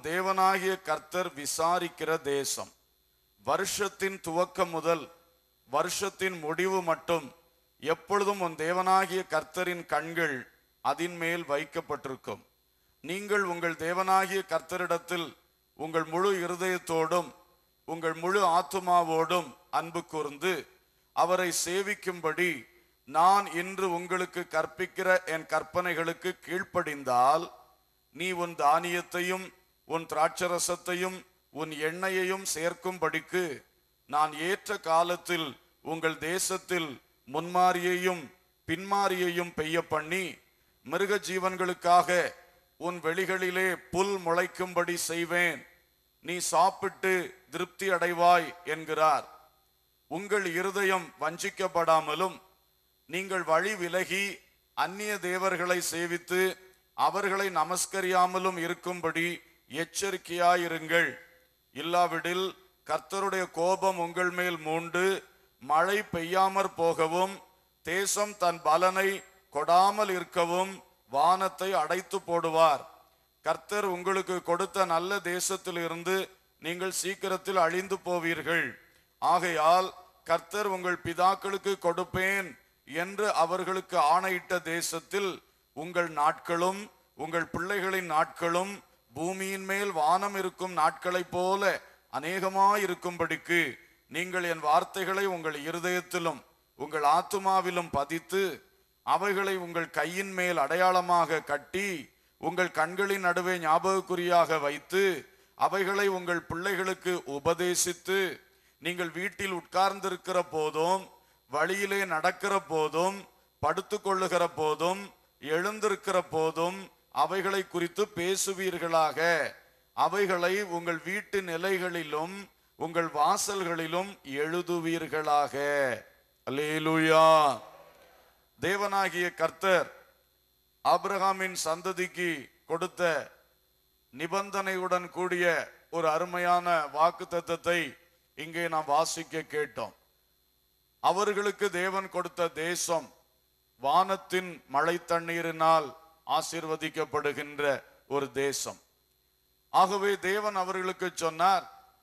தேவனாகிய கர்த்தர் விசாரிக்கிற தேசம் வருஷத்தின் துவக்கம் முதல் வருஷத்தின் முடிவு மட்டும் எப்பொழுதும் உன் தேவனாகிய கர்த்தரின் கண்கள் அதின் மேல் வைக்கப்பட்டிருக்கும் நீங்கள் உங்கள் தேவனாகிய கர்த்தரிடத்தில் உங்கள் முழு இருதயத்தோடும் உங்கள் முழு ஆத்துமாவோடும் அன்பு கூர்ந்து அவரை சேவிக்கும்படி நான் இன்று உங்களுக்கு கற்பிக்கிற என் கற்பனைகளுக்கு கீழ்ப்படிந்தால் நீ உன் தானியத்தையும் உன் திராட்சரசத்தையும் உன் எண்ணெயையும் சேர்க்கும்படிக்கு நான் ஏற்ற காலத்தில் உங்கள் தேசத்தில் முன்மாரியையும் பின்மாரியையும் பெய்ய பண்ணி மிருக ஜீவன்களுக்காக உன் வெளிகளிலே புல் முளைக்கும்படி செய்வேன் நீ சாப்பிட்டு திருப்தி அடைவாய் என்கிறார் உங்கள் இருதயம் வஞ்சிக்கப்படாமலும் நீங்கள் வழி விலகி அந்நிய தேவர்களை சேவித்து அவர்களை நமஸ்கரியாமலும் இருக்கும்படி எச்சரிக்கையாயிருங்கள் இல்லாவிடில் கர்த்தருடைய கோபம் உங்கள் மேல் மூண்டு மழை பெய்யாமற் போகவும் தேசம் தன் பலனை கொடாமல் இருக்கவும் வானத்தை அடைத்து போடுவார் கர்த்தர் உங்களுக்கு கொடுத்த நல்ல தேசத்திலிருந்து நீங்கள் சீக்கிரத்தில் அழிந்து போவீர்கள் ஆகையால் கர்த்தர் உங்கள் பிதாக்களுக்கு கொடுப்பேன் என்று அவர்களுக்கு ஆணையிட்ட தேசத்தில் உங்கள் நாட்களும் உங்கள் பிள்ளைகளின் நாட்களும் பூமியின் மேல் வானம் இருக்கும் நாட்களைப் போல அநேகமாயிருக்கும்படிக்கு நீங்கள் என் வார்த்தைகளை உங்கள் இருதயத்திலும் உங்கள் ஆத்துமாவிலும் பதித்து அவைகளை உங்கள் கையின் மேல் அடையாளமாக கட்டி உங்கள் கண்களின் நடுவே ஞாபகக்குறியாக வைத்து அவைகளை உங்கள் பிள்ளைகளுக்கு உபதேசித்து நீங்கள் வீட்டில் உட்கார்ந்திருக்கிற போதும் வழியிலே நடக்கிற போதும் படுத்துக் கொள்ளுகிற போதும் எழுந்திருக்கிற போதும் அவைகளை குறித்து பேசுவீர்களாக அவைகளை உங்கள் வீட்டு நிலைகளிலும் உங்கள் வாசல்களிலும் எழுதுவீர்களாக அல்லேலூயா தேவனாகிய கர்த்தர் ஆபிரகாமின் சந்ததிக்கு கொடுத்த நிபந்தனையுடன் கூடிய ஒரு அருமையான வாக்கு தத்தத்தை இங்கே நாம் வாசிக்க கேட்டோம் அவர்களுக்கு தேவன் கொடுத்த தேசம் வானத்தின் மழை தண்ணீரினால் ஆசீர்வதிக்கப்படுகின்ற ஒரு தேசம் ஆகவே தேவன் அவர்களுக்கு சொன்னார்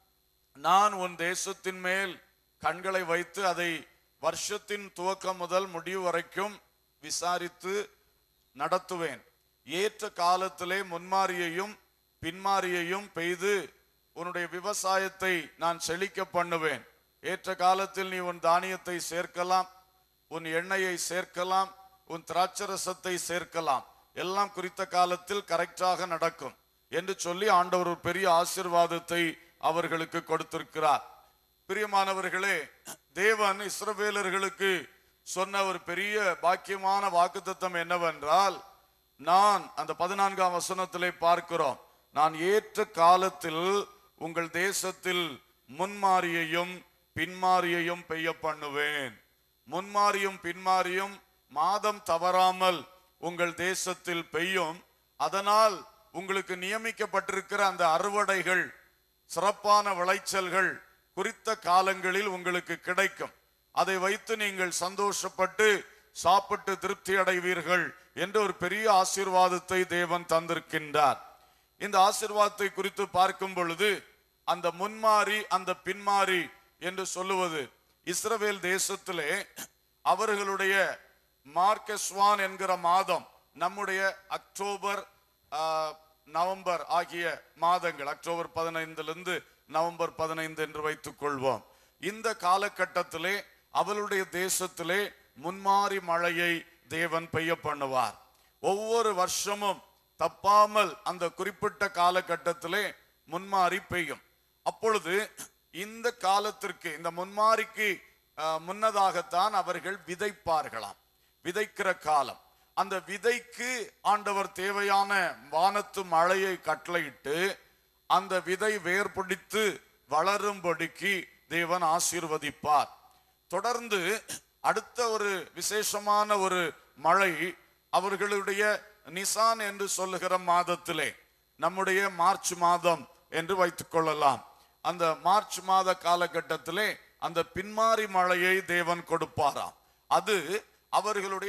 நான் உன் தேசத்தின் மேல் கண்களை வைத்து அதை வருஷத்தின் துவக்கம் முதல் முடிவு வரைக்கும் விசாரித்து நடத்துவேன் ஏற்ற காலத்திலே முன்மாரியையும் பின்மாரியையும் பெய்து உன்னுடைய விவசாயத்தை நான் செழிக்க பண்ணுவேன் ஏற்ற காலத்தில் நீ உன் தானியத்தை சேர்க்கலாம் உன் எண்ணெயை சேர்க்கலாம் உன் திராட்சரசத்தை சேர்க்கலாம் எல்லாம் குறித்த காலத்தில் கரெக்டாக நடக்கும் என்று சொல்லி ஆண்டவர் ஒரு பெரிய ஆசீர்வாதத்தை அவர்களுக்கு கொடுத்திருக்கிறார் பிரியமானவர்களே தேவன் இஸ்ரவேலர்களுக்கு சொன்ன ஒரு பெரிய பாக்கியமான வாக்குத்தத்தம் என்னவென்றால் நான் அந்த பதினான்காம் வசனத்திலே பார்க்கிறோம் நான் ஏற்ற காலத்தில் உங்கள் தேசத்தில் முன்மாரியையும் பின்மாரியையும் பெய்ய பண்ணுவேன் முன்மாரியும் பின்மாரியும் மாதம் தவறாமல் உங்கள் தேசத்தில் பெய்யும் அதனால் உங்களுக்கு நியமிக்கப்பட்டிருக்கிற அந்த அறுவடைகள் சிறப்பான விளைச்சல்கள் குறித்த காலங்களில் உங்களுக்கு கிடைக்கும் அதை வைத்து நீங்கள் சந்தோஷப்பட்டு சாப்பிட்டு திருப்தி அடைவீர்கள் என்று ஒரு பெரிய ஆசீர்வாதத்தை தேவன் தந்திருக்கின்றார் இந்த ஆசீர்வாதத்தை குறித்து பார்க்கும் பொழுது அந்த முன்மாறி அந்த பின்மாறி என்று சொல்லுவது இஸ்ரவேல் தேசத்திலே அவர்களுடைய மார்க்கஸ்வான் என்கிற மாதம் நம்முடைய அக்டோபர் ஆ, நவம்பர் ஆகிய மாதங்கள் அக்டோபர் பதினைந்திலிருந்து நவம்பர் பதினைந்து என்று வைத்துக் கொள்வோம் இந்த காலகட்டத்திலே அவளுடைய தேசத்திலே முன்மாறி மழையை தேவன் பெய்ய பண்ணுவார் ஒவ்வொரு வருஷமும் தப்பாமல் அந்த குறிப்பிட்ட காலகட்டத்திலே முன்மாறி பெய்யும் அப்பொழுது இந்த காலத்திற்கு இந்த முன்மாரிக்கு அஹ், முன்னதாகத்தான் அவர்கள் விதைப்பார்களாம் விதைக்கிற காலம் அந்த விதைக்கு ஆண்டவர் தேவையான வானத்து மழையை கட்டளையிட்டு அந்த விதை வேர் பிடித்து வளரும்படிக்கு தேவன் ஆசீர்வதிப்பார் தொடர்ந்து அடுத்த ஒரு விசேஷமான ஒரு மழை அவர்களுடைய நிசான் என்று சொல்லுகிற மாதத்திலே நம்முடைய மார்ச் மாதம் என்று வைத்துக் கொள்ளலாம் அந்த மார்ச் மாத காலகட்டத்திலே அந்த பின்மாரி மழையை தேவன் கொடுப்பாராம் அது அவர்களுடைய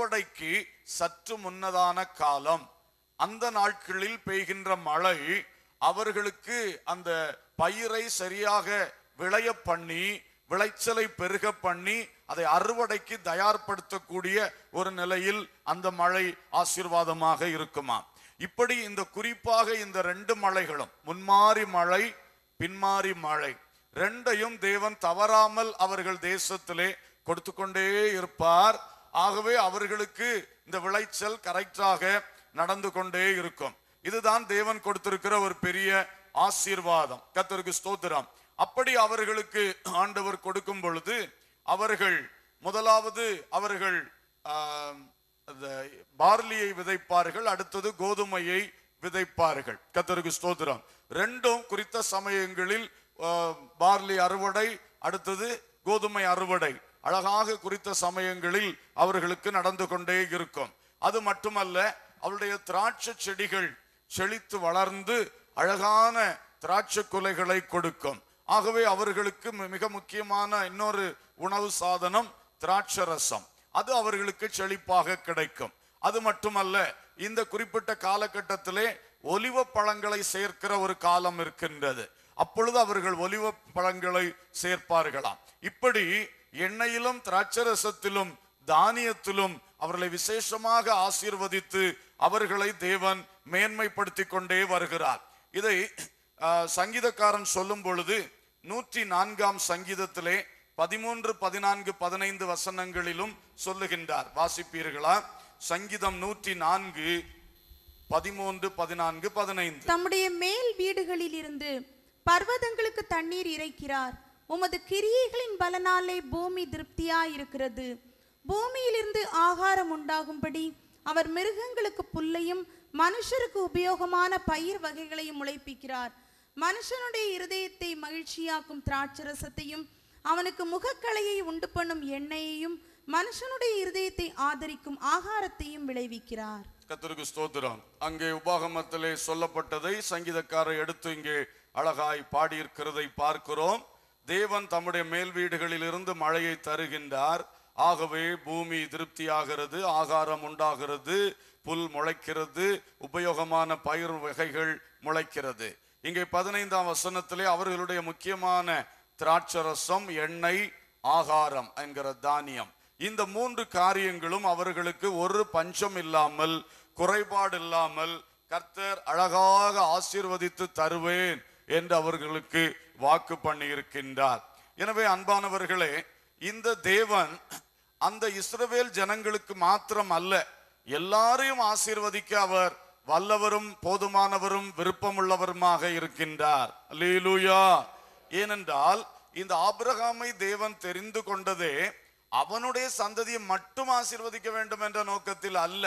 அறுவடைக்கு சற்று முன்னதான காலம் அந்த நாட்களில் பெய்கின்ற மழை அவர்களுக்கு அந்த பயிரை சரியாக விளைய பண்ணி விளைச்சலை பெருக பண்ணி அதை அறுவடைக்கு தயார்படுத்தக்கூடிய ஒரு நிலையில் அந்த மழை ஆசீர்வாதமாக இருக்குமா இப்படி இந்த குறிப்பாக இந்த ரெண்டு மழைகளும் முன்மாறி மழை பின்மாறி மழை ரெண்டையும் தேவன் தவறாமல் அவர்கள் தேசத்திலே கொடுத்து கொண்டே இருப்பார் ஆகவே அவர்களுக்கு இந்த விளைச்சல் கரெக்டாக நடந்து கொண்டே இருக்கும் இதுதான் தேவன் கொடுத்திருக்கிற ஒரு பெரிய ஆசீர்வாதம் கர்த்தருக்கு ஸ்தோத்திரம் அப்படி அவர்களுக்கு ஆண்டவர் கொடுக்கும் பொழுது அவர்கள் முதலாவது அவர்கள் ஆம், அந்த பார்லியை விதைப்பார்கள் அடுத்தது கோதுமையை விதைப்பார்கள் கர்த்தருக்கு ஸ்தோத்திரம் ரெண்டும் குறித்த சமயங்களில் ஆ, பார்லி அறுவடை அடுத்தது கோதுமை அறுவடை அழகாக குறித்த சமயங்களில் அவர்களுக்கு நடந்து கொண்டே இருக்கும் அது மட்டுமல்ல அவருடைய திராட்சை செடிகள் செழித்து வளர்ந்து அழகான திராட்சை குலைகளை கொடுக்கும் ஆகவே அவர்களுக்கு மி- மிக முக்கியமான இன்னொரு உணவு சாதனம் திராட்சை ரசம் அது அவர்களுக்கு செழிப்பாக கிடைக்கும் அது மட்டுமல்ல இந்த குறிப்பிட்ட காலகட்டத்திலே ஒலிவ பழங்களை சேர்க்கிற ஒரு காலம் இருக்கின்றது அப்பொழுது அவர்கள் ஒலிவ பழங்களை சேர்ப்பார்களாம் இப்படி எண்ணெயிலும் திராட்சரசத்திலும் தானியத்திலும் அவர்களை விசேஷமாக ஆசீர்வதித்து அவர்களை தேவன் மேன்மைப்படுத்தி கொண்டே வருகிறார் இதை ஆஹ், சங்கீதக்காரன் சொல்லும் பொழுது நூற்றி நான்காம் சங்கீதத்திலே பதிமூன்று பதினான்கு பதினைந்து வசனங்களிலும் சொல்லுகின்றார் வாசிப்பீர்களா சங்கீதம் நூற்றி நான்கு பதிமூன்று பதினான்கு பதினைந்து தம்முடைய மேல் வீடுகளில் இருந்து பர்வதங்களுக்கு தண்ணீர் இறைக்கிறார் உமது கிரியைகளின் பலனாலே பூமி திருப்தியாயிருக்கிறது பூமியிலிருந்து ஆகாரம் உண்டாகும்படி அவர் மிருகங்களுக்கு புல்லையும் மனுஷருக்கு உபயோகமான பயிர் வகைகளையும் முளைப்பிக்கிறார் மனுஷனுடைய இருதயத்தை மகிழ்ச்சியாக்கும் திராட்சரசத்தையும் அவனுக்கு முகக்களையை உண்டு பண்ணும் எண்ணெயையும் மனுஷனுடைய இருதயத்தை ஆதரிக்கும் ஆகாரத்தையும் விளைவிக்கிறார் கர்த்தருக்கு ஸ்தோத்திரம் அங்கே உபாகமத்திலே சொல்லப்பட்டதை சங்கீதக்காரர் எடுத்து இங்கே அழகாய் பாடியிருக்கிறதை பார்க்கிறோம் தேவன் தம்முடைய மேல் வீடுகளில் இருந்து மழையை தருகின்றார் ஆகவே பூமி திருப்தியாகிறது ஆகாரம் உண்டாகிறது புல் முளைக்கிறது உபயோகமான பயிர் வகைகள் முளைக்கிறது இங்கே பதினைந்தாம் வசனத்திலே அவர்களுடைய முக்கியமான திராட்சரசம் எண்ணெய் ஆகாரம் என்கிற தானியம் இந்த மூன்று காரியங்களும் அவர்களுக்கு ஒரு பஞ்சம் இல்லாமல் குறைபாடு இல்லாமல் கர்த்தர் அழகாக ஆசீர்வதித்து தருவேன் என்று அவர்களுக்கு வாக்கு பண்ணி இருக்கின்றார் எனவே அன்பானவர்களே இந்த தேவன் அந்த இஸ்ரவேல் ஜனங்களுக்கு மாத்திரம் அல்ல எல்லாரையும் ஆசீர்வதிக்க அவர் வல்லவரும் போதுமானவரும் விருப்பமுள்ளவருமாக இருக்கின்றார் அல்லேலூயா ஏனென்றால் இந்த ஆபிரகாமை தேவன் தெரிந்து கொண்டதே அவனுடைய சந்ததியை மட்டும் ஆசீர்வதிக்க வேண்டும் என்ற நோக்கத்தில் அல்ல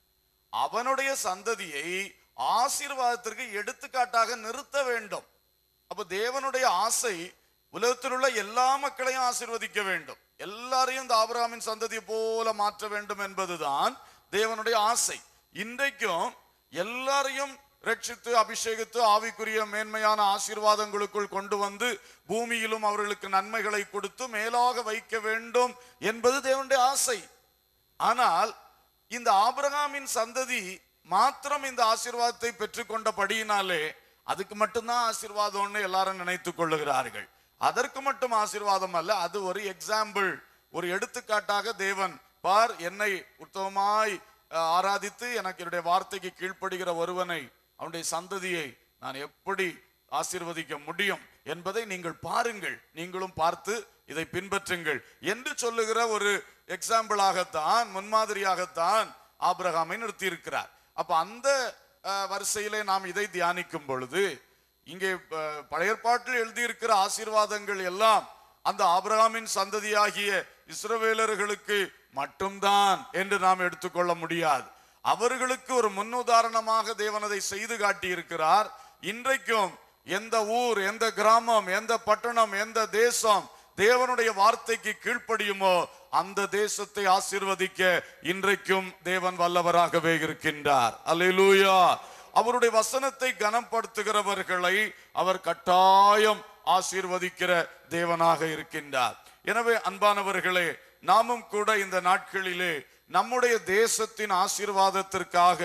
அவனுடைய சந்ததியை ஆசீர்வாதத்திற்கு எடுத்துக்காட்டாக நிறுத்த வேண்டும் அப்ப தேவனுடைய ஆசை உலகத்தில் உள்ள எல்லா மக்களையும் ஆசீர்வதிக்க வேண்டும் எல்லாரையும் இந்த ஆபிரகாமின் சந்ததியை போல மாற்ற வேண்டும் என்பதுதான் தேவனுடைய ஆசை இன்றைக்கும் எல்லாரையும் ரட்சித்து அபிஷேகித்து ஆவிக்குரிய மேன்மையான ஆசீர்வாதங்களுக்குள் கொண்டு வந்து பூமியிலும் அவர்களுக்கு நன்மைகளை கொடுத்து மேலாக வைக்க வேண்டும் என்பது தேவனுடைய ஆசை ஆனால் இந்த ஆபிரகாமின் சந்ததி மாத்திரம் இந்த ஆசீர்வாதத்தை பெற்றுக்கொண்டபடியினாலே அதுக்கு மட்டும்தான் ஆசீர்வாதம்னு எல்லாரும் நினைத்துக் கொள்ளுகிறார்கள் அதற்கு மட்டும் ஆசீர்வாதம் அல்ல அது ஒரு எக்ஸாம்பிள் ஒரு எடுத்துக்காட்டாக தேவன் பார் என்னை உத்தமமாய் அஹ், ஆராதித்து எனக்கு என்னுடைய வார்த்தைக்கு கீழ்ப்படுகிற ஒருவனை அவனுடைய சந்ததியை நான் எப்படி ஆசீர்வதிக்க முடியும் என்பதை நீங்கள் பாருங்கள் நீங்களும் பார்த்து இதை பின்பற்றுங்கள் என்று சொல்லுகிற ஒரு எக்ஸாம்பிளாகத்தான் முன்மாதிரியாகத்தான் ஆபிரகாமை நிறுத்தி இருக்கிறார் அப்ப அந்த அஹ், வரிசையிலே நாம் இதை தியானிக்கும் பொழுது இங்கே அஹ், பழைய ஏற்பாட்டில் எழுதியிருக்கிற ஆசீர்வாதங்கள் எல்லாம் அந்த ஆபிரகாமின் சந்ததியாகிய இஸ்ரவேலர்களுக்கு மட்டும்தான் என்று நாம் எடுத்துக்கொள்ள முடியாது அவர்களுக்கு ஒரு முன்னுதாரணமாக தேவன் அதை செய்து காட்டியிருக்கிறார் இன்றைக்கும் எந்த ஊர் எந்த கிராமம் எந்த பட்டணம் எந்த தேசம் தேவனுடைய வார்த்தைக்கு கீழ்ப்படியுமோ அந்த தேசத்தை ஆசீர்வதிக்க இன்றைக்கும் தேவன் வல்லவராகவே இருக்கின்றார் அல்லேலூயா அவருடைய வசனத்தை கனப்படுத்துகிறவர்களை அவர் கட்டாயம் ஆசீர்வதிக்கிற தேவனாக இருக்கின்றார் எனவே அன்பானவர்களே நாமும் கூட இந்த நாட்களிலே நம்முடைய தேசத்தின் ஆசீர்வாதத்திற்காக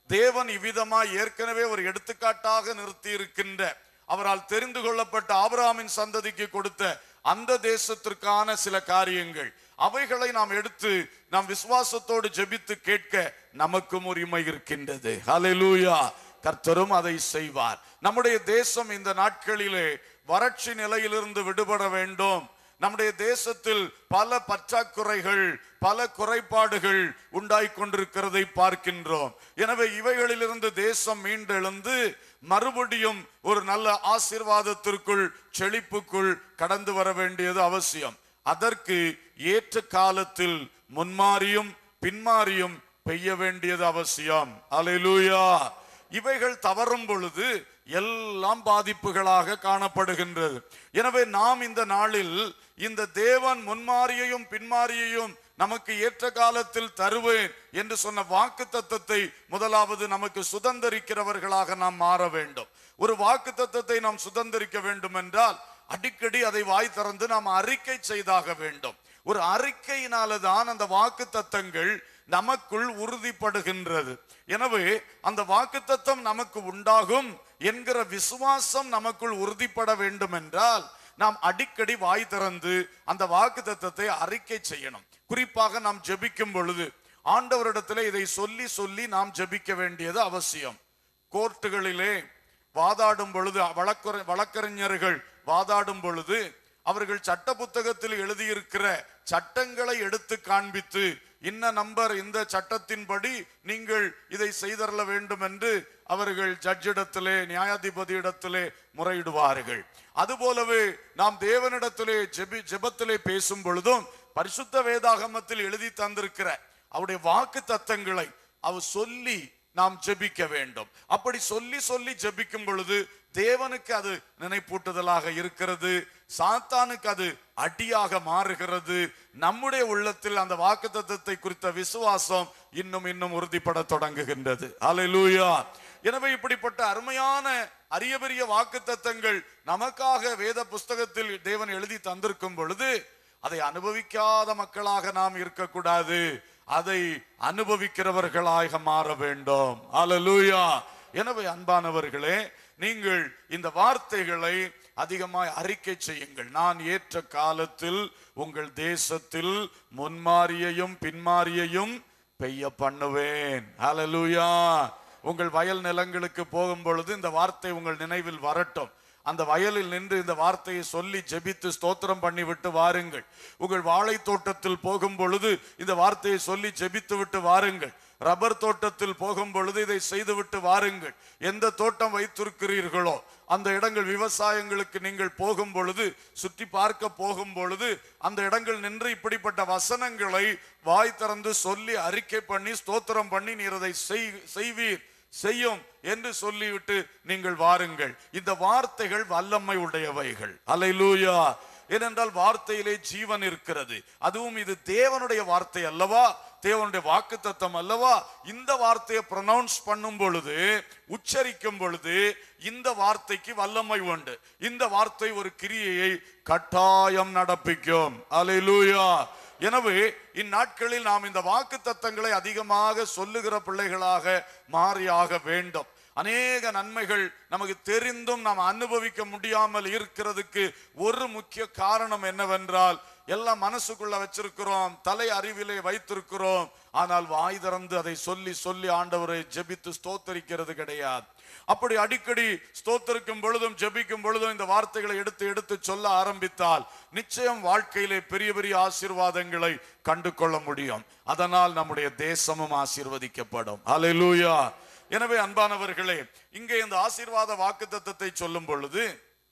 தேவன் இவ்விதமாய் ஏற்கனவே ஒரு எடுத்துக்காட்டாக நிறுத்தி இருக்கின்ற அவரால் தெரிந்து கொள்ளப்பட்ட ஆபிரகாமின் சந்ததிக்கு கொடுத்த அந்த தேசத்திற்கான சில காரியங்கள் அவைகளை நாம் எடுத்து நாம் விசுவாசத்தோடு ஜெபித்து கேட்க நமக்கும் உரிமை இருக்கின்றது ஹalleluya கர்த்தரும் அதை செய்வார் நம்முடைய தேசம் இந்த நாட்களிலே வறட்சி நிலையிலிருந்து விடுபட வேண்டும் நம்முடைய தேசத்தில் பல பற்றாக்குறைகள் பல குறைபாடுகள் உண்டாய் கொண்டிருக்கிறதை பார்க்கின்றோம் எனவே இவைகளிலிருந்து தேசம் மீண்டெழுந்து மறுபடியும் ஒரு நல்ல ஆசீர்வாதத்திற்குள் செழிப்புக்குள் கடந்து வர வேண்டியது அவசியம் அதற்கு ஏற்ற காலத்தில் முன்மாறியும் பின்மாறியும் பெய்ய வேண்டியது அவசியம் அலையிலூயா இவைகள் தவறும் பொழுது எல்லாம் பாதிப்புகளாக காணப்படுகின்றது எனவே நாம் இந்த நாளில் இந்த தேவன் முன்மாறியையும் பின்மாறியையும் நமக்கு ஏற்ற காலத்தில் தருவேன் என்று சொன்ன வாக்கு தத்தத்தை முதலாவது நமக்கு சுதந்திரிக்கிறவர்களாக நாம் மாற வேண்டும் ஒரு வாக்கு தத்தத்தை நாம் சுதந்திரிக்க வேண்டும் என்றால் அடிக்கடி அதை வாய் திறந்து நாம் அறிக்கை செய்தாக வேண்டும் ஒரு அறிக்கையினால தான் அந்த வாக்கு தத்தங்கள் நமக்குள் உறுதிப்படுகின்றது எனவே அந்த வாக்குத்தத்தம் நமக்கு உண்டாகும் என்கிற விசுவாசம் நமக்குள் உறுதிப்பட வேண்டும் என்றால் நாம் அடிக்கடி வாய் திறந்து அந்த வாக்குத்தத்தத்தை அறிக்கை செய்யணும் குறிப்பாக நாம் ஜெபிக்கும் பொழுது ஆண்டவரிடத்திலே இதை சொல்லி சொல்லி நாம் ஜெபிக்க வேண்டியது அவசியம் கோர்ட்டுகளிலே வாதாடும் பொழுது வழக்குரை வழக்கறிஞர்கள் வாதாடும் பொழுது அவர்கள் சட்ட புத்தகத்தில் எழுதியிருக்கிற சட்டங்களை எடுத்து காண்பித்து இன்ன நம்பர் இந்த சட்டத்தின்படி நீங்கள் இதை செய்தரல வேண்டும் என்று அவர்கள் ஜட்ஜிடத்திலே நியாயாதிபதியிடத்திலே முறையிடுவார்கள் அதுபோலவே நாம் தேவனிடத்திலே ஜெபி ஜெபத்திலே பேசும் பொழுதும் பரிசுத்த வேதாகமத்தில் எழுதி தந்திருக்கிற அவருடைய வாக்கு தத்தங்களை அவர் சொல்லி நாம் ஜெபிக்க வேண்டும் அப்படி சொல்லி சொல்லி ஜெபிக்கும் பொழுது தேவனுக்கு அது நினைப்பூட்டுதலாக இருக்கிறது சாத்தானுக்கு அது அடியாக மாறுகிறது நம்முடைய உள்ளத்தில் அந்த வாக்குத்தத்தத்தை குறித்த விசுவாசம் இன்னும் இன்னும் உறுதிப்பட தொடங்குகின்றது அல்லேலூயா எனவே இப்படிப்பட்ட அருமையான அரிய பெரிய வாக்குத்தத்தங்கள் நமக்காக வேத புஸ்தகத்தில் தேவன் எழுதி தந்திருக்கும் பொழுது அதை அனுபவிக்காத மக்களாக நாம் இருக்கக்கூடாது அதை அனுபவிக்கிறவர்களாக மாற வேண்டும் அல்லேலூயா எனவே அன்பானவர்களே நீங்கள் இந்த வார்த்தைகளை அதிகமாய் அறிக்கை செய்யுங்கள் நான் ஏற்ற காலத்தில் உங்கள் தேசத்தில் முன்மாரியையும் பின்மாரியையும் பெய்ய பண்ணுவேன் ஹalleluya உங்கள் வயல் நிலங்களுக்கு போகும் பொழுது இந்த வார்த்தை உங்கள் நினைவில் வரட்டும் அந்த வயலில் நின்று இந்த வார்த்தையை சொல்லி ஜெபித்து ஸ்தோத்திரம் பண்ணி விட்டு வாருங்கள் உங்கள் வாழை தோட்டத்தில் போகும் பொழுது இந்த வார்த்தையை சொல்லி ஜெபித்து விட்டு வாருங்கள் ரப்பர் தோட்டத்தில் போகும் பொழுது இதை செய்துவிட்டு வாருங்கள் எந்த தோட்டம் வைத்திருக்கிறீர்களோ அந்த இடங்கள் விவசாயங்களுக்கு நீங்கள் போகும் பொழுது சுற்றி பார்க்க போகும் பொழுது அந்த இடங்கள் நின்று இப்படிப்பட்ட வசனங்களை வாய் திறந்து சொல்லி அறிக்கை பண்ணி ஸ்தோத்திரம் பண்ணி நீர் அதை செய்- செய்வீர் செய்யும் என்று சொல்லிவிட்டு நீங்கள் வாருங்கள் இந்த வார்த்தைகள் வல்லமை உடையவைகள் அல்லேலூயா ஏனென்றால் வார்த்தையிலே ஜீவன் இருக்கிறது அதுவும் இது தேவனுடைய வார்த்தை அல்லவா தேவனுடைய வாக்குத்தத்தம் அல்லவா இந்த வார்த்தையை ப்ரொனவுன்ஸ் பண்ணும் பொழுது உச்சரிக்கும் பொழுது இந்த வார்த்தைக்கு வல்லமை உண்டு இந்த வார்த்தை ஒரு கிரியையை கட்டாயம் நடப்பிக்கும் அல்லேலூயா எனவே இந்நாட்களில் நாம் இந்த வாக்கு தத்தங்களை அதிகமாக சொல்லுகிற பிள்ளைகளாக மாறியாக வேண்டும் அநேக நன்மைகள் நமக்கு தெரிந்தும் நாம் அனுபவிக்க முடியாமல் இருக்கிறதுக்கு ஒரு முக்கிய காரணம் என்னவென்றால் எல்லாம் மனசுக்குள்ள வச்சிருக்கிறோம் தலை அறிவிலே வைத்திருக்கிறோம் ஆனால் வாய் திறந்து அதை சொல்லி சொல்லி ஆண்டவரை ஜெபித்து ஸ்தோத்தரிக்கிறது கிடையாது அப்படி அடிக்கடி ஸ்தோத்தரிக்கும் பொழுதும் ஜெபிக்கும் பொழுதும் இந்த வார்த்தைகளை எடுத்து எடுத்து சொல்ல ஆரம்பித்தால் நிச்சயம் வாழ்க்கையிலே பெரிய பெரிய ஆசீர்வாதங்களை கண்டு கொள்ள முடியும் அதனால் நம்முடைய தேசமும் ஆசீர்வதிக்கப்படும் அல்லேலூயா எனவே அன்பானவர்களே இங்கே இந்த ஆசீர்வாத வாக்குத்தத்தத்தை சொல்லும் பொழுது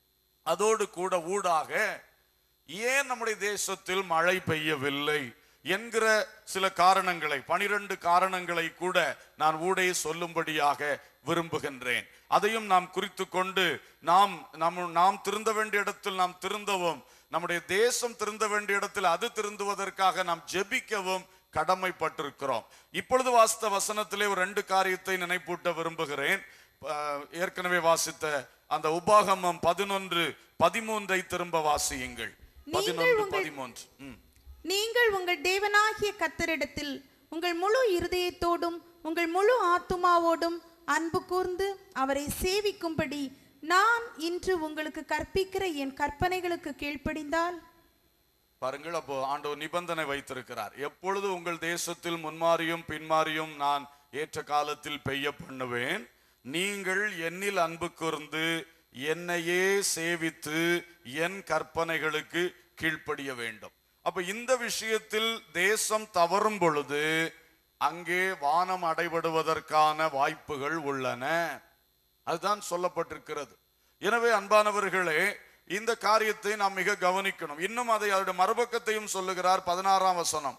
அதோடு கூட ஊடாக ஏன் நம்முடைய தேசத்தில் மழை பெய்யவில்லை என்கிற சில காரணங்களை பனிரெண்டு காரணங்களை கூட நான் ஊடே சொல்லும்படியாக விரும்புகின்றேன் அதையும் நாம் குறித்து கொண்டு நாம் நம் நாம் திருந்த வேண்டிய இடத்தில் நாம் திருந்தவும் நம்முடைய தேசம் திருந்த வேண்டிய இடத்தில் அது திருந்துவதற்காக நாம் ஜெபிக்கவும் கடமைப்பட்டிருக்கிறோம் இப்பொழுது வாசித்த வசனத்திலே ஒரு ரெண்டு காரியத்தை நினைப்பூட்ட விரும்புகிறேன் அஹ், ஏற்கனவே வாசித்த அந்த உபாகமம் பதினொன்று பதிமூன்றை திரும்ப வாசியுங்கள் பதினொன்று உங்கள்- பதிமூன்று ம். நீங்கள் உங்கள் தேவனாகிய கத்தரிடத்தில் உங்கள் முழு இருதயத்தோடும் உங்கள் முழு ஆத்துமாவோடும் அன்பு கூர்ந்து அவரை சேவிக்கும்படி நான் இன்று உங்களுக்கு கற்பிக்கிற என் கற்பனைகளுக்கு கீழ்ப்படிந்தால் பாருங்கள் அப்போ ஆண்டவர் நிபந்தனை வைத்திருக்கிறார் எப்பொழுது உங்கள் தேசத்தில் முன்மாறியும் பின்மாறியும் நான் ஏற்ற காலத்தில் பெய்ய பண்ணுவேன் நீங்கள் என்னில் அன்பு கூர்ந்து என்னையே சேவித்து என் கற்பனைகளுக்கு கீழ்ப்படிய வேண்டும் அப்ப இந்த விஷயத்தில் தேசம் தவறும் பொழுது அங்கே வானம் அடைபடுவதற்கான வாய்ப்புகள் உள்ளன அதுதான் சொல்லப்பட்டிருக்கிறது எனவே அன்பானவர்களே இந்த காரியத்தை நாம் மிக கவனிக்கணும் இன்னும் அதை அவருடைய மறுபக்கத்தையும் சொல்லுகிறார் பதினாறாம் வசனம்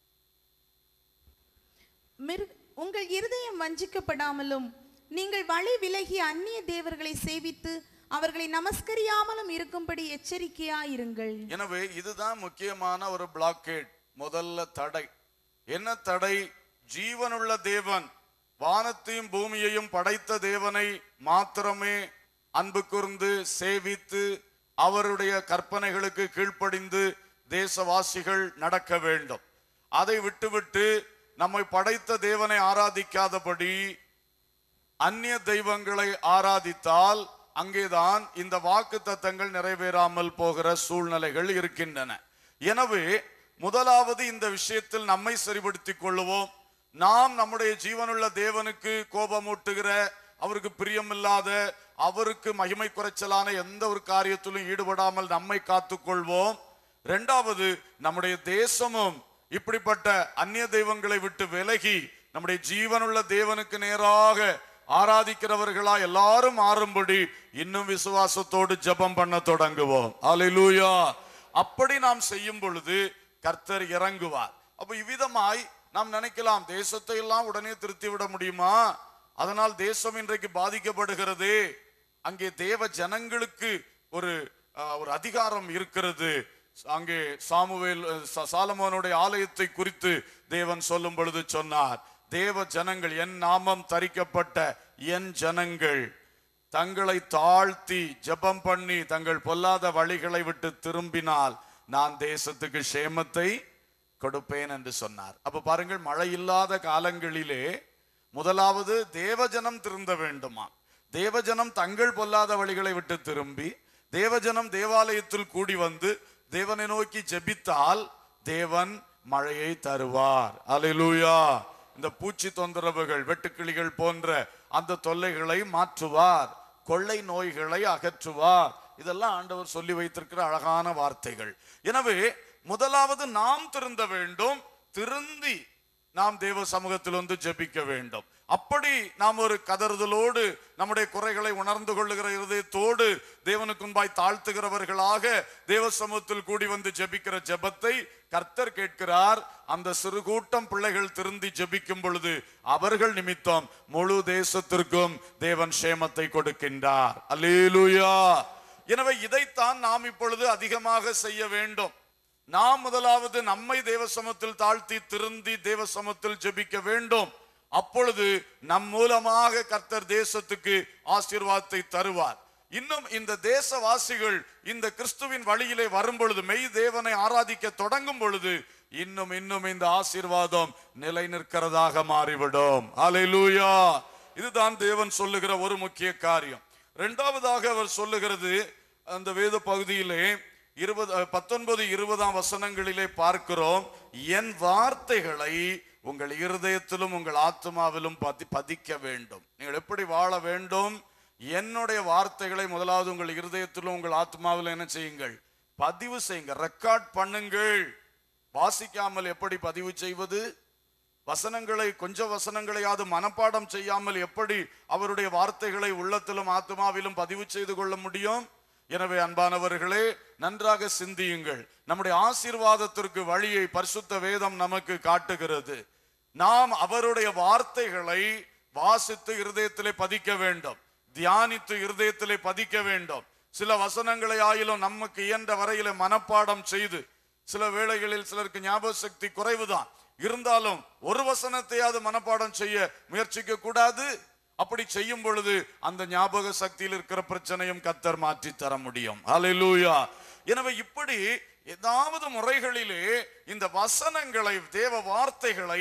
மிரு உங்கள் இருதயம் வஞ்சிக்கப்படாமலும் நீங்கள் வழி விலகி அந்நிய தேவர்களை சேவித்து அவர்களை நமஸ்கரியாமலும் இருக்கும்படி எச்சரிக்கையாயிருங்கள் எனவே இதுதான் முக்கியமான ஒரு பிளாக்கேட் முதல்ல தடை என்ன தடை ஜீவனுள்ள தேவன் வானத்தையும் பூமியையும் படைத்த தேவனை மாத்திரமே அன்பு கூர்ந்து சேவித்து அவருடைய கற்பனைகளுக்கு கீழ்ப்படிந்து தேசவாசிகள் நடக்க வேண்டும் அதை விட்டுவிட்டு நம்மை படைத்த தேவனை ஆராதிக்காதபடி அந்நிய தெய்வங்களை ஆராதித்தால் அங்கேதான் இந்த வாக்கு தத்தங்கள் நிறைவேறாமல் போகிற சூழ்நிலைகள் இருக்கின்றன எனவே முதலாவது இந்த விஷயத்தில் நம்மை சரிபடுத்திக் கொள்ளுவோம் நாம் நம்முடைய ஜீவனுள்ள தேவனுக்கு கோபமூட்டுகிற அவருக்கு பிரியமில்லாத அவருக்கு மகிமை குறைச்சலான எந்த ஒரு காரியத்திலும் ஈடுபடாமல் நம்மை காத்துக்கொள்வோம் இரண்டாவது நம்முடைய தேசமும் இப்படிப்பட்ட அந்நிய தெய்வங்களை விட்டு விலகி நம்முடைய ஜீவனுள்ள தேவனுக்கு நேராக ஆராதிக்கிறவர்களா எல்லாரும் மாறும்படி இன்னும் விசுவாசத்தோடு ஜெபம் பண்ண தொடங்குவோம் அல்லேலூயா அப்படி நாம் செய்யும் பொழுது கர்த்தர் இறங்குவார் அப்ப இவ்விதமாய் நாம் நினைக்கலாம் தேசத்தை எல்லாம் உடனே திருத்தி விட முடியுமா அதனால் தேசம் இன்றைக்கு பாதிக்கப்படுகிறதே அங்கே தேவ ஜனங்களுக்கு ஒரு அஹ், ஒரு அதிகாரம் இருக்கிறது அங்கே சாமுவேல் அஹ், ச- சாலமோனுடைய ஆலயத்தை குறித்து தேவன் சொல்லும் பொழுது சொன்னார் தேவ ஜனங்கள் என் நாமம் தரிக்கப்பட்ட என் ஜனங்கள் தங்களை தாழ்த்தி ஜெபம் பண்ணி தங்கள் பொல்லாத வழிகளை விட்டு திரும்பினால் நான் தேசத்துக்கு சேமத்தை கொடுப்பேன் என்று சொன்னார் அப்ப பாருங்கள் மழை இல்லாத காலங்களிலே முதலாவது தேவஜனம் திருந்த வேண்டுமா தேவஜனம் தங்கள் பொல்லாத வழிகளை விட்டு திரும்பி தேவஜனம் தேவாலயத்தில் கூடி வந்து தேவனை நோக்கி ஜெபித்தால் தேவன் மழையை தருவார் அல்லேலூயா இந்த பூச்சி தொந்தரவுகள் வெட்டுக்கிளிகள் போன்ற அந்த தொல்லைகளை மாற்றுவார் கொள்ளை நோய்களை அகற்றுவார் இதெல்லாம் ஆண்டவர் சொல்லி வைத்திருக்கிற அழகான வார்த்தைகள் எனவே முதலாவது நாம் திருந்த வேண்டும் திருந்தி நாம் தேவ சமூகத்தில் வந்து ஜெபிக்க வேண்டும் அப்படி நாம் ஒரு கதறுதலோடு நம்முடைய குறைகளை உணர்ந்து கொள்ளுகிற இருதயத்தோடு தேவனுக்கு முன்பாய் தாழ்த்துகிறவர்களாக தேவ சமூகத்தில் கூடி வந்து ஜெபிக்கிற ஜெபத்தை கர்த்தர் கேட்கிறார் அந்த சிறு கூட்டம் பிள்ளைகள் திருந்தி ஜெபிக்கும் பொழுது அவர்கள் நிமித்தம் முழு தேசத்திற்கும் தேவன் சேமத்தை கொடுக்கின்றார் அல்லேலூயா எனவே இதைத்தான் நாம் இப்பொழுது அதிகமாக செய்ய வேண்டும் நாம் முதலாவது நம்மை தேவசமத்தில் தாழ்த்தி திருந்தி தேவசமத்தில் ஜெபிக்க வேண்டும் அப்பொழுது நம் மூலமாக கர்த்தர் தேசத்துக்கு ஆசீர்வாதத்தை தருவார் இன்னும் இந்த தேசவாசிகள் இந்த கிறிஸ்துவின் வழியிலே வரும் பொழுது மெய் தேவனை ஆராதிக்க தொடங்கும் பொழுது இன்னும் இன்னும் இந்த ஆசீர்வாதம் நிலை நிற்கிறதாக மாறிவிடும் அல்லேலூயா இதுதான் தேவன் சொல்லுகிற ஒரு முக்கிய காரியம் இரண்டாவதாக அவர் சொல்லுகிறது அந்த வேத பகுதியிலே இருபது அஹ், பத்தொன்பது இருபதாம் வசனங்களிலே பார்க்கிறோம் என் வார்த்தைகளை உங்கள் இருதயத்திலும் உங்கள் ஆத்மாவிலும் பதி பதிக்க வேண்டும் நீங்கள் எப்படி வாழ வேண்டும் என்னுடைய வார்த்தைகளை முதலாவது உங்கள் இருதயத்திலும் உங்கள் ஆத்மாவிலும் என்ன செய்யுங்கள் பதிவு செய்யுங்க ரெக்கார்ட் பண்ணுங்கள் வாசிக்காமல் எப்படி பதிவு செய்வது வசனங்களை கொஞ்ச வசனங்களையாவது மனப்பாடம் செய்யாமல் எப்படி அவருடைய வார்த்தைகளை உள்ளத்திலும் ஆத்மாவிலும் பதிவு செய்து கொள்ள முடியும் எனவே அன்பானவர்களே நன்றாக சிந்தியுங்கள் நம்முடைய ஆசீர்வாதத்திற்கு வழியை பரிசுத்த வேதம் நமக்கு காட்டுகிறது நாம் அவருடைய வார்த்தைகளை வாசித்து இருதயத்திலே பதிக்க வேண்டும் தியானித்து இருதயத்திலே பதிக்க வேண்டும் சில வசனங்களை ஆயிலும் நமக்கு இயன்ற வரையிலே மனப்பாடம் செய்து சில வேளைகளில் சிலருக்கு ஞாபக சக்தி குறைவுதான் இருந்தாலும் ஒரு வசனத்தையாவது மனப்பாடம் செய்ய முயற்சிக்க கூடாது அப்படி செய்யும் பொழுது அந்த ஞாபக சக்தியில் இருக்கிற பிரச்சனையும் கத்தர் மாற்றி தர முடியும் ஹalleluya எனவே இப்படி ஏதாவது முறைகளிலே இந்த வசனங்களை தேவ வார்த்தைகளை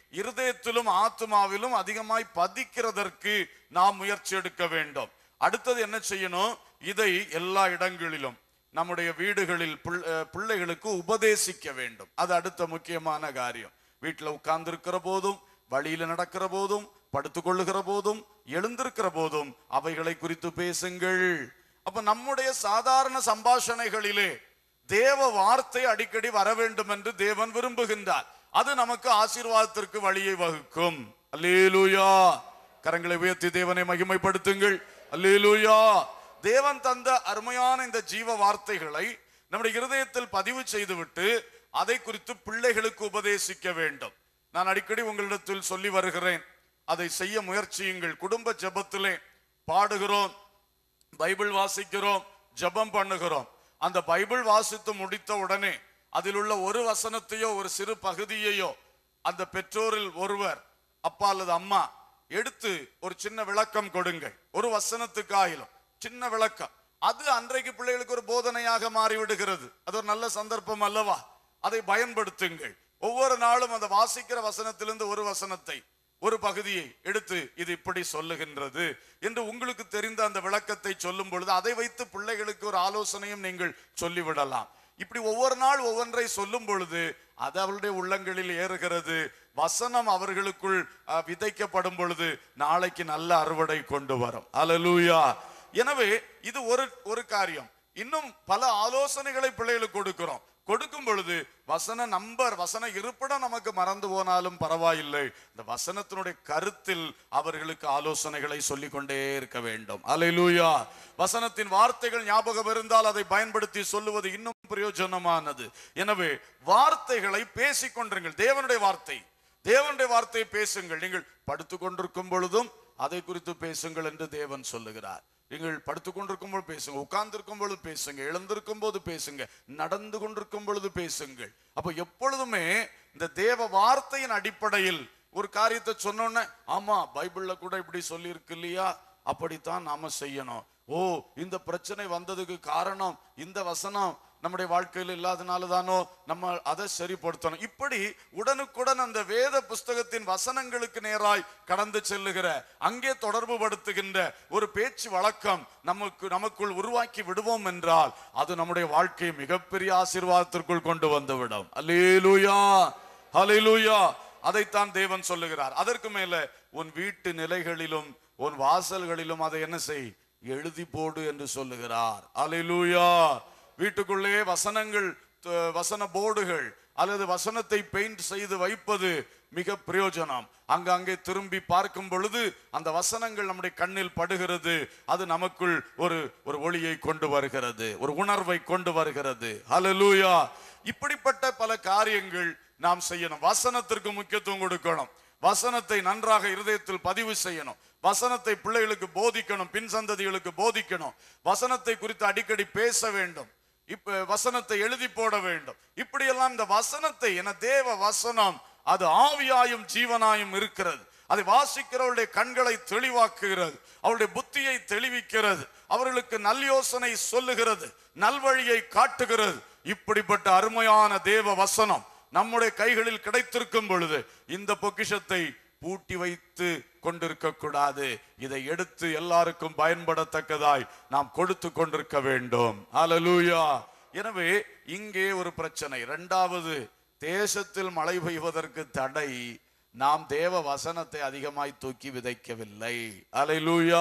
இருதயத்திலும் ஆத்மாவிலும் அதிகமாய் பதிக்கிறதற்கு நாம் முயற்சி எடுக்க வேண்டும் அடுத்தது என்ன செய்யணும் இதை எல்லா இடங்களிலும் நம்முடைய வீடுகளில் பிள்- அஹ் பிள்ளைகளுக்கு உபதேசிக்க வேண்டும் அது அடுத்த முக்கியமான காரியம் வீட்டில் உட்கார்ந்திருக்கிற போதும் வழியில நடக்கிற போதும் படுத்துக்கொள்ளுகிற போதும் எழுந்திருக்கிற போதும் அவைகளை குறித்து பேசுங்கள் அப்ப நம்முடைய சாதாரண சம்பாஷணைகளிலே தேவ வார்த்தை அடிக்கடி வர வேண்டும் என்று தேவன் விரும்புகின்றார் அது நமக்கு ஆசீர்வாதத்திற்கு வழியை வகுக்கும் அல்லேலூயா கரங்களை உயர்த்தி தேவனை மகிமைப்படுத்துங்கள் அல்லேலூயா தேவன் தந்த அருமையான இந்த ஜீவ வார்த்தைகளை நம்முடைய இருதயத்தில் பதிவு செய்துவிட்டு அதை குறித்து பிள்ளைகளுக்கு உபதேசிக்க வேண்டும் நான் அடிக்கடி உங்களிடத்தில் சொல்லி வருகிறேன் அதை செய்ய முயற்சியுங்கள் குடும்ப ஜெபத்திலே பாடுகிறோம் பைபிள் வாசிக்கிறோம் ஜெபம் பண்ணுகிறோம் அந்த பைபிள் வாசித்து முடித்த உடனே அதில் உள்ள ஒரு வசனத்தையோ ஒரு சிறு பகுதியையோ அந்த பெற்றோரில் ஒருவர் அப்பா அல்லது அம்மா எடுத்து ஒரு சின்ன விளக்கம் கொடுங்கள் ஒரு வசனத்துக்காயிலும் சின்ன விளக்கம் அது அன்றைக்கு பிள்ளைகளுக்கு ஒரு போதனையாக மாறிவிடுகிறது அது ஒரு நல்ல சந்தர்ப்பம் அல்லவா அதை பயன்படுத்துங்கள் ஒவ்வொரு நாளும் அந்த வாசிக்கிற வசனத்திலிருந்து ஒரு வசனத்தை ஒரு பகுதியை எடுத்து இது இப்படி சொல்லுகின்றது என்று உங்களுக்கு தெரிந்த அந்த விளக்கத்தை சொல்லும் பொழுது அதை வைத்து பிள்ளைகளுக்கு ஒரு ஆலோசனையும் நீங்கள் சொல்லிவிடலாம் இப்படி ஒவ்வொரு நாள் ஒவ்வொன்றை சொல்லும் பொழுது அது அவருடைய உள்ளங்களில் ஏறுகிறது வசனம் அவர்களுக்குள் அஹ், விதைக்கப்படும் பொழுது நாளைக்கு நல்ல அறுவடை கொண்டு வரும் அல்லேலூயா எனவே இது ஒரு ஒரு காரியம் இன்னும் பல ஆலோசனைகளை பிள்ளைகளுக்கு கொடுக்கிறோம் கொடுக்கும் பொழுது வசன நம்பர் வசன இருப்பிடம் நமக்கு மறந்து போனாலும் பரவாயில்லை இந்த வசனத்தினுடைய கருத்தில் அவர்களுக்கு ஆலோசனைகளை சொல்லிக் கொண்டே இருக்க வேண்டும் அல்லேலூயா வசனத்தின் வார்த்தைகள் ஞாபகம் இருந்தால் அதை பயன்படுத்தி சொல்லுவது இன்னும் பிரயோஜனமானது எனவே வார்த்தைகளை பேசிக் கொண்டிருங்கள் தேவனுடைய வார்த்தை தேவனுடைய வார்த்தையை பேசுங்கள் நீங்கள் படுத்துக் கொண்டிருக்கும் பொழுதும் அதை குறித்து பேசுங்கள் என்று தேவன் சொல்லுகிறார் நீங்கள் படுத்துக் கொண்டிருக்கும் பொழுது பேசுங்க உட்கார்ந்திருக்கும் பொழுது பேசுங்க எழுந்திருக்கும் போது பேசுங்க நடந்து கொண்டிருக்கும் பொழுது பேசுங்கள் அப்ப எப்பொழுதுமே இந்த தேவ வார்த்தையின் அடிப்படையில் ஒரு காரியத்தை சொன்னோன்னே ஆமா பைபிள்ல கூட இப்படி சொல்லி இருக்கு இல்லையா அப்படித்தான் நாம செய்யணும் ஓ இந்த பிரச்சனை வந்ததுக்கு காரணம் இந்த வசனம் நம்முடைய வாழ்க்கையில் இல்லாதனால தானோ நம்ம அதை சரிப்படுத்தணும் இப்படி உடனுக்குடன் அந்த வேத புஸ்தகத்தின் வசனங்களுக்கு நேராய் கடந்து செல்லுகிற அங்கே தொடர்பு படுத்துகின்ற ஒரு பேச்சு வழக்கம் நமக்கு நமக்குள் உருவாக்கி விடுவோம் என்றால் அது நம்முடைய வாழ்க்கையை மிகப்பெரிய ஆசீர்வாதத்திற்குள் கொண்டு வந்துவிடும் அல்லேலூயா ஹalleluya அதைத்தான் தேவன் சொல்லுகிறார் அதற்கு மேல உன் வீட்டு நிலைகளிலும் உன் வாசல்களிலும் அதை என்ன செய் எழுதி போடு என்று சொல்லுகிறார் அல்லேலூயா வீட்டுக்குள்ளே வசனங்கள் த- வசன போர்டுகள் அல்லது வசனத்தை பெயிண்ட் செய்து வைப்பது மிக பிரயோஜனம் அங்கங்கே திரும்பி பார்க்கும் பொழுது அந்த வசனங்கள் நம்முடைய கண்ணில் படுகிறது அது நமக்குள் ஒரு ஒரு ஒளியை கொண்டு வருகிறது ஒரு உணர்வை கொண்டு வருகிறது ஹalleluya இப்படிப்பட்ட பல காரியங்கள் நாம் செய்யணும் வசனத்திற்கு முக்கியத்துவம் கொடுக்கணும் வசனத்தை நன்றாக இருதயத்தில் பதிவு செய்யணும் வசனத்தை பிள்ளைகளுக்கு போதிக்கணும் பின் சந்ததிகளுக்கு போதிக்கணும் வசனத்தை குறித்து அடிக்கடி பேச வேண்டும் இப்ப வசனத்தை எழுதி போட வேண்டும் இப்படியெல்லாம் இந்த வசனத்தை என தேவ வசனம் அது ஆவியாயும் ஜீவனாயும் இருக்கிறது அதை வாசிக்கிறவருடைய கண்களை தெளிவாக்குகிறது அவருடைய புத்தியை தெளிவிக்கிறது அவர்களுக்கு நல் யோசனை சொல்லுகிறது நல்வழியை காட்டுகிறது இப்படிப்பட்ட அருமையான தேவ வசனம் நம்முடைய கைகளில் கிடைத்திருக்கும் பொழுது இந்த பொக்கிஷத்தை பூட்டி வைத்து கொண்டிருக்க கூடாது இதை எடுத்து எல்லாருக்கும் பயன்படத்தக்கதாய் நாம் கொடுத்து கொண்டிருக்க வேண்டும் ஹalleluya எனவே இங்கே ஒரு பிரச்சனை இரண்டாவது தேசத்தில் மழை பெய்வதற்கு தடை நாம் தேவ வசனத்தை அதிகமாய் தூக்கி விதைக்கவில்லை ஹalleluya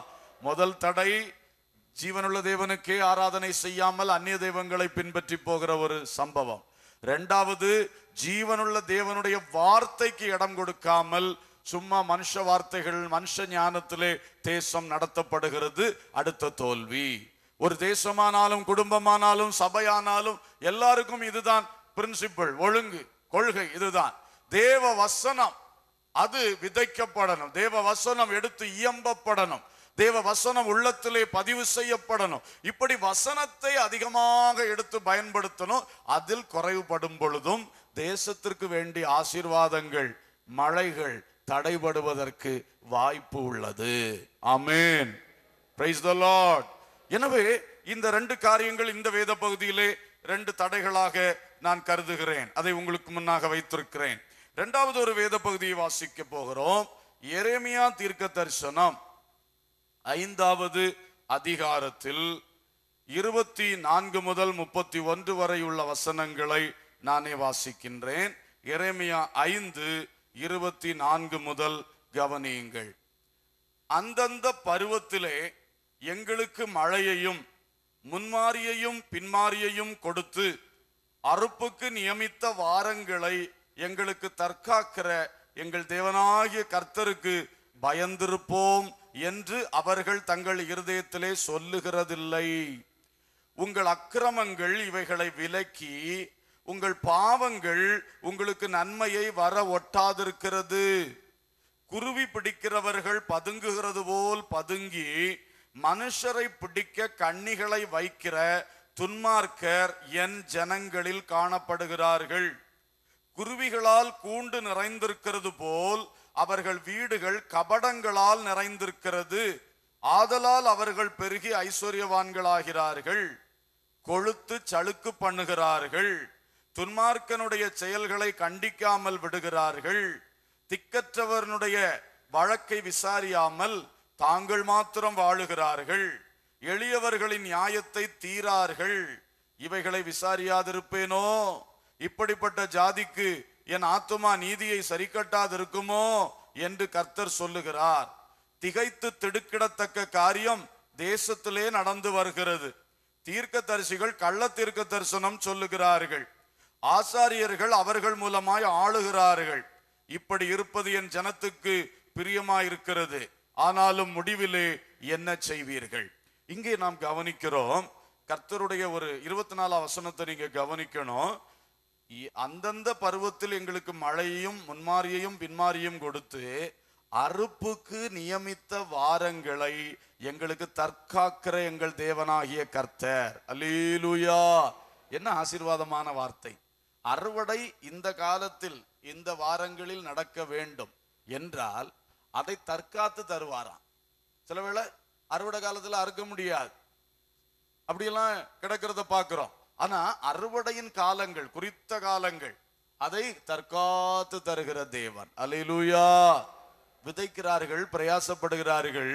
முதல் தடை ஜீவனுள்ள தேவனுக்கே ஆராதனை செய்யாமல் அந்நிய தெய்வங்களை பின்பற்றி போகிற ஒரு சம்பவம் ரெண்டாவது ஜீவனுள்ள தேவனுடைய வார்த்தைக்கு இடம் கொடுக்காமல் சும்மா மனுஷ வார்த்தைகள் மனுஷ ஞானத்திலே தேசம் நடத்தப்படுகிறது அடுத்த தோல்வி ஒரு தேசமானாலும் குடும்பமானாலும் சபையானாலும் எல்லாருக்கும் இதுதான் பிரின்சிபல் ஒழுங்கு கொள்கை இதுதான் தேவ வசனம் அது விதைக்கப்படணும் தேவ வசனம் எடுத்து இயம்பப்படணும் தேவ வசனம் உள்ளத்திலே பதிவு செய்யப்படணும் இப்படி வசனத்தை அதிகமாக எடுத்து பயன்படுத்தணும் அதில் குறைவுபடும் பொழுதும் தேசத்திற்கு வேண்டிய ஆசீர்வாதங்கள் மழைகள் தடைபடுவதற்கு வாய்ப்பு உள்ளது ஆமென் பிரைஸ் த லார்ட் எனவே இந்த ரெண்டு காரியங்கள் இந்த வேத பகுதியிலே ரெண்டு தடைகளாக நான் கருதுகிறேன் அதை உங்களுக்கு முன்னாக வைத்திருக்கிறேன் இரண்டாவது ஒரு வேத பகுதியை வாசிக்க போகிறோம் எரேமியா தீர்க்க தரிசனம் ஐந்தாவது அதிகாரத்தில் இருபத்தி நான்கு முதல் முப்பத்தி ஒன்று வரை உள்ள வசனங்களை நானே வாசிக்கின்றேன் எரேமியா ஐந்து இருபத்தி நான்கு முதல் கவனியுங்கள் அந்தந்த பருவத்திலே எங்களுக்கு மழையையும் முன்மாரியையும் பின்மாரியையும் கொடுத்து அறுப்புக்கு நியமித்த வாரங்களை எங்களுக்கு தற்காக்கிற எங்கள் தேவனாகிய கர்த்தருக்கு பயந்திருப்போம் என்று அவர்கள் தங்கள் இருதயத்திலே சொல்லுகிறதில்லை உங்கள் அக்கிரமங்கள் இவைகளை விலக்கி உங்கள் பாவங்கள் உங்களுக்கு நன்மையை வர ஒட்டாதிருக்கிறது குருவி பிடிக்கிறவர்கள் பதுங்குகிறது போல் பதுங்கி மனுஷரை பிடிக்க கண்ணிகளை வைக்கிற துன்மார்க்கர் என் ஜனங்களில் காணப்படுகிறார்கள் குருவிகளால் கூண்டு நிறைந்திருக்கிறது போல் அவர்கள் வீடுகள் கபடங்களால் நிறைந்திருக்கிறது ஆதலால் அவர்கள் பெருகி ஐஸ்வர்யவான்களாகிறார்கள் கொழுத்து சளுக்கு பண்ணுகிறார்கள் துன்மார்க்கனுடைய செயல்களை கண்டிக்காமல் விடுகிறார்கள் திக்கற்றவனுடைய வழக்கை விசாரியாமல் தாங்கள் மாத்திரம் வாழுகிறார்கள் எளியவர்களின் நியாயத்தை தீரார்கள் இவைகளை விசாரியாதிருப்பேனோ இப்படிப்பட்ட ஜாதிக்கு என் ஆத்துமா நீதியை சரிக்கட்டாதிருக்குமோ என்று கர்த்தர் சொல்லுகிறார் திகைத்து திடுக்கிடத்தக்க காரியம் தேசத்திலே நடந்து வருகிறது தீர்க்கதரிசிகள் கள்ள தீர்க்க தரிசனம் சொல்லுகிறார்கள் ஆசாரியர்கள் அவர்கள் மூலமாய் ஆளுகிறார்கள் இப்படி இருப்பது என் ஜனத்துக்கு பிரியமாயிருக்கிறது ஆனாலும் முடிவிலே என்ன செய்வீர்கள் இங்கே நாம் கவனிக்கிறோம் கர்த்தருடைய ஒரு இருபத்தி நாலாம் வசனத்தை நீங்க கவனிக்கணும் இ- அந்தந்த பருவத்தில் எங்களுக்கு மழையையும் முன்மாரியையும் பின்மாரியும் கொடுத்து அறுப்புக்கு நியமித்த வாரங்களை எங்களுக்கு தற்காக்கிற எங்கள் தேவனாகிய கர்த்தர் அல்லேலூயா என்ன ஆசீர்வாதமான வார்த்தை அறுவடை இந்த காலத்தில் இந்த வாரங்களில் நடக்க வேண்டும் என்றால் அதை தற்காத்து தருவாராம் சில வேளை அறுவடை காலத்துல அறுக்க முடியாது அப்படியெல்லாம் கிடக்கிறத பார்க்கிறோம் ஆனா அறுவடையின் காலங்கள் குறித்த காலங்கள் அதை தற்காத்து தருகிற தேவன் அல்லேலூயா விதைக்கிறார்கள் பிரயாசப்படுகிறார்கள்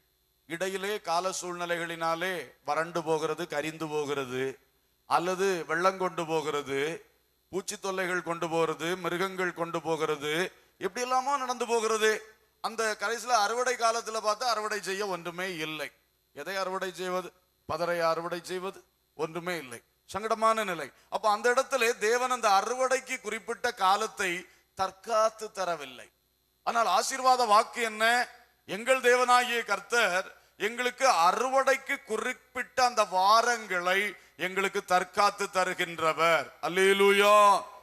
இடையிலே கால சூழ்நிலைகளினாலே வறண்டு போகிறது கரிந்து போகிறது அல்லது வெள்ளம் கொண்டு போகிறது பூச்சி தொல்லைகள் கொண்டு போகிறது மிருகங்கள் கொண்டு போகிறது எப்படி எல்லாமோ நடந்து போகிறது அந்த கடைசியில அறுவடை காலத்துல பார்த்தா அறுவடை செய்ய ஒன்றுமே இல்லை எதை அறுவடை செய்வது பதரை அறுவடை செய்வது ஒன்றுமே இல்லை சங்கடமான நிலை அப்ப அந்த இடத்துல தேவன் அந்த அறுவடைக்கு குறிப்பிட்ட காலத்தை தற்காத்து தரவில்லை ஆனால் ஆசீர்வாத வாக்கு என்ன எங்கள் தேவனாகிய கர்த்தர் எங்களுக்கு அறுவடைக்கு குறிப்பிட்ட அந்த வாரங்களை எங்களுக்கு தற்காத்து தருகின்றவர் அல்லேலூயா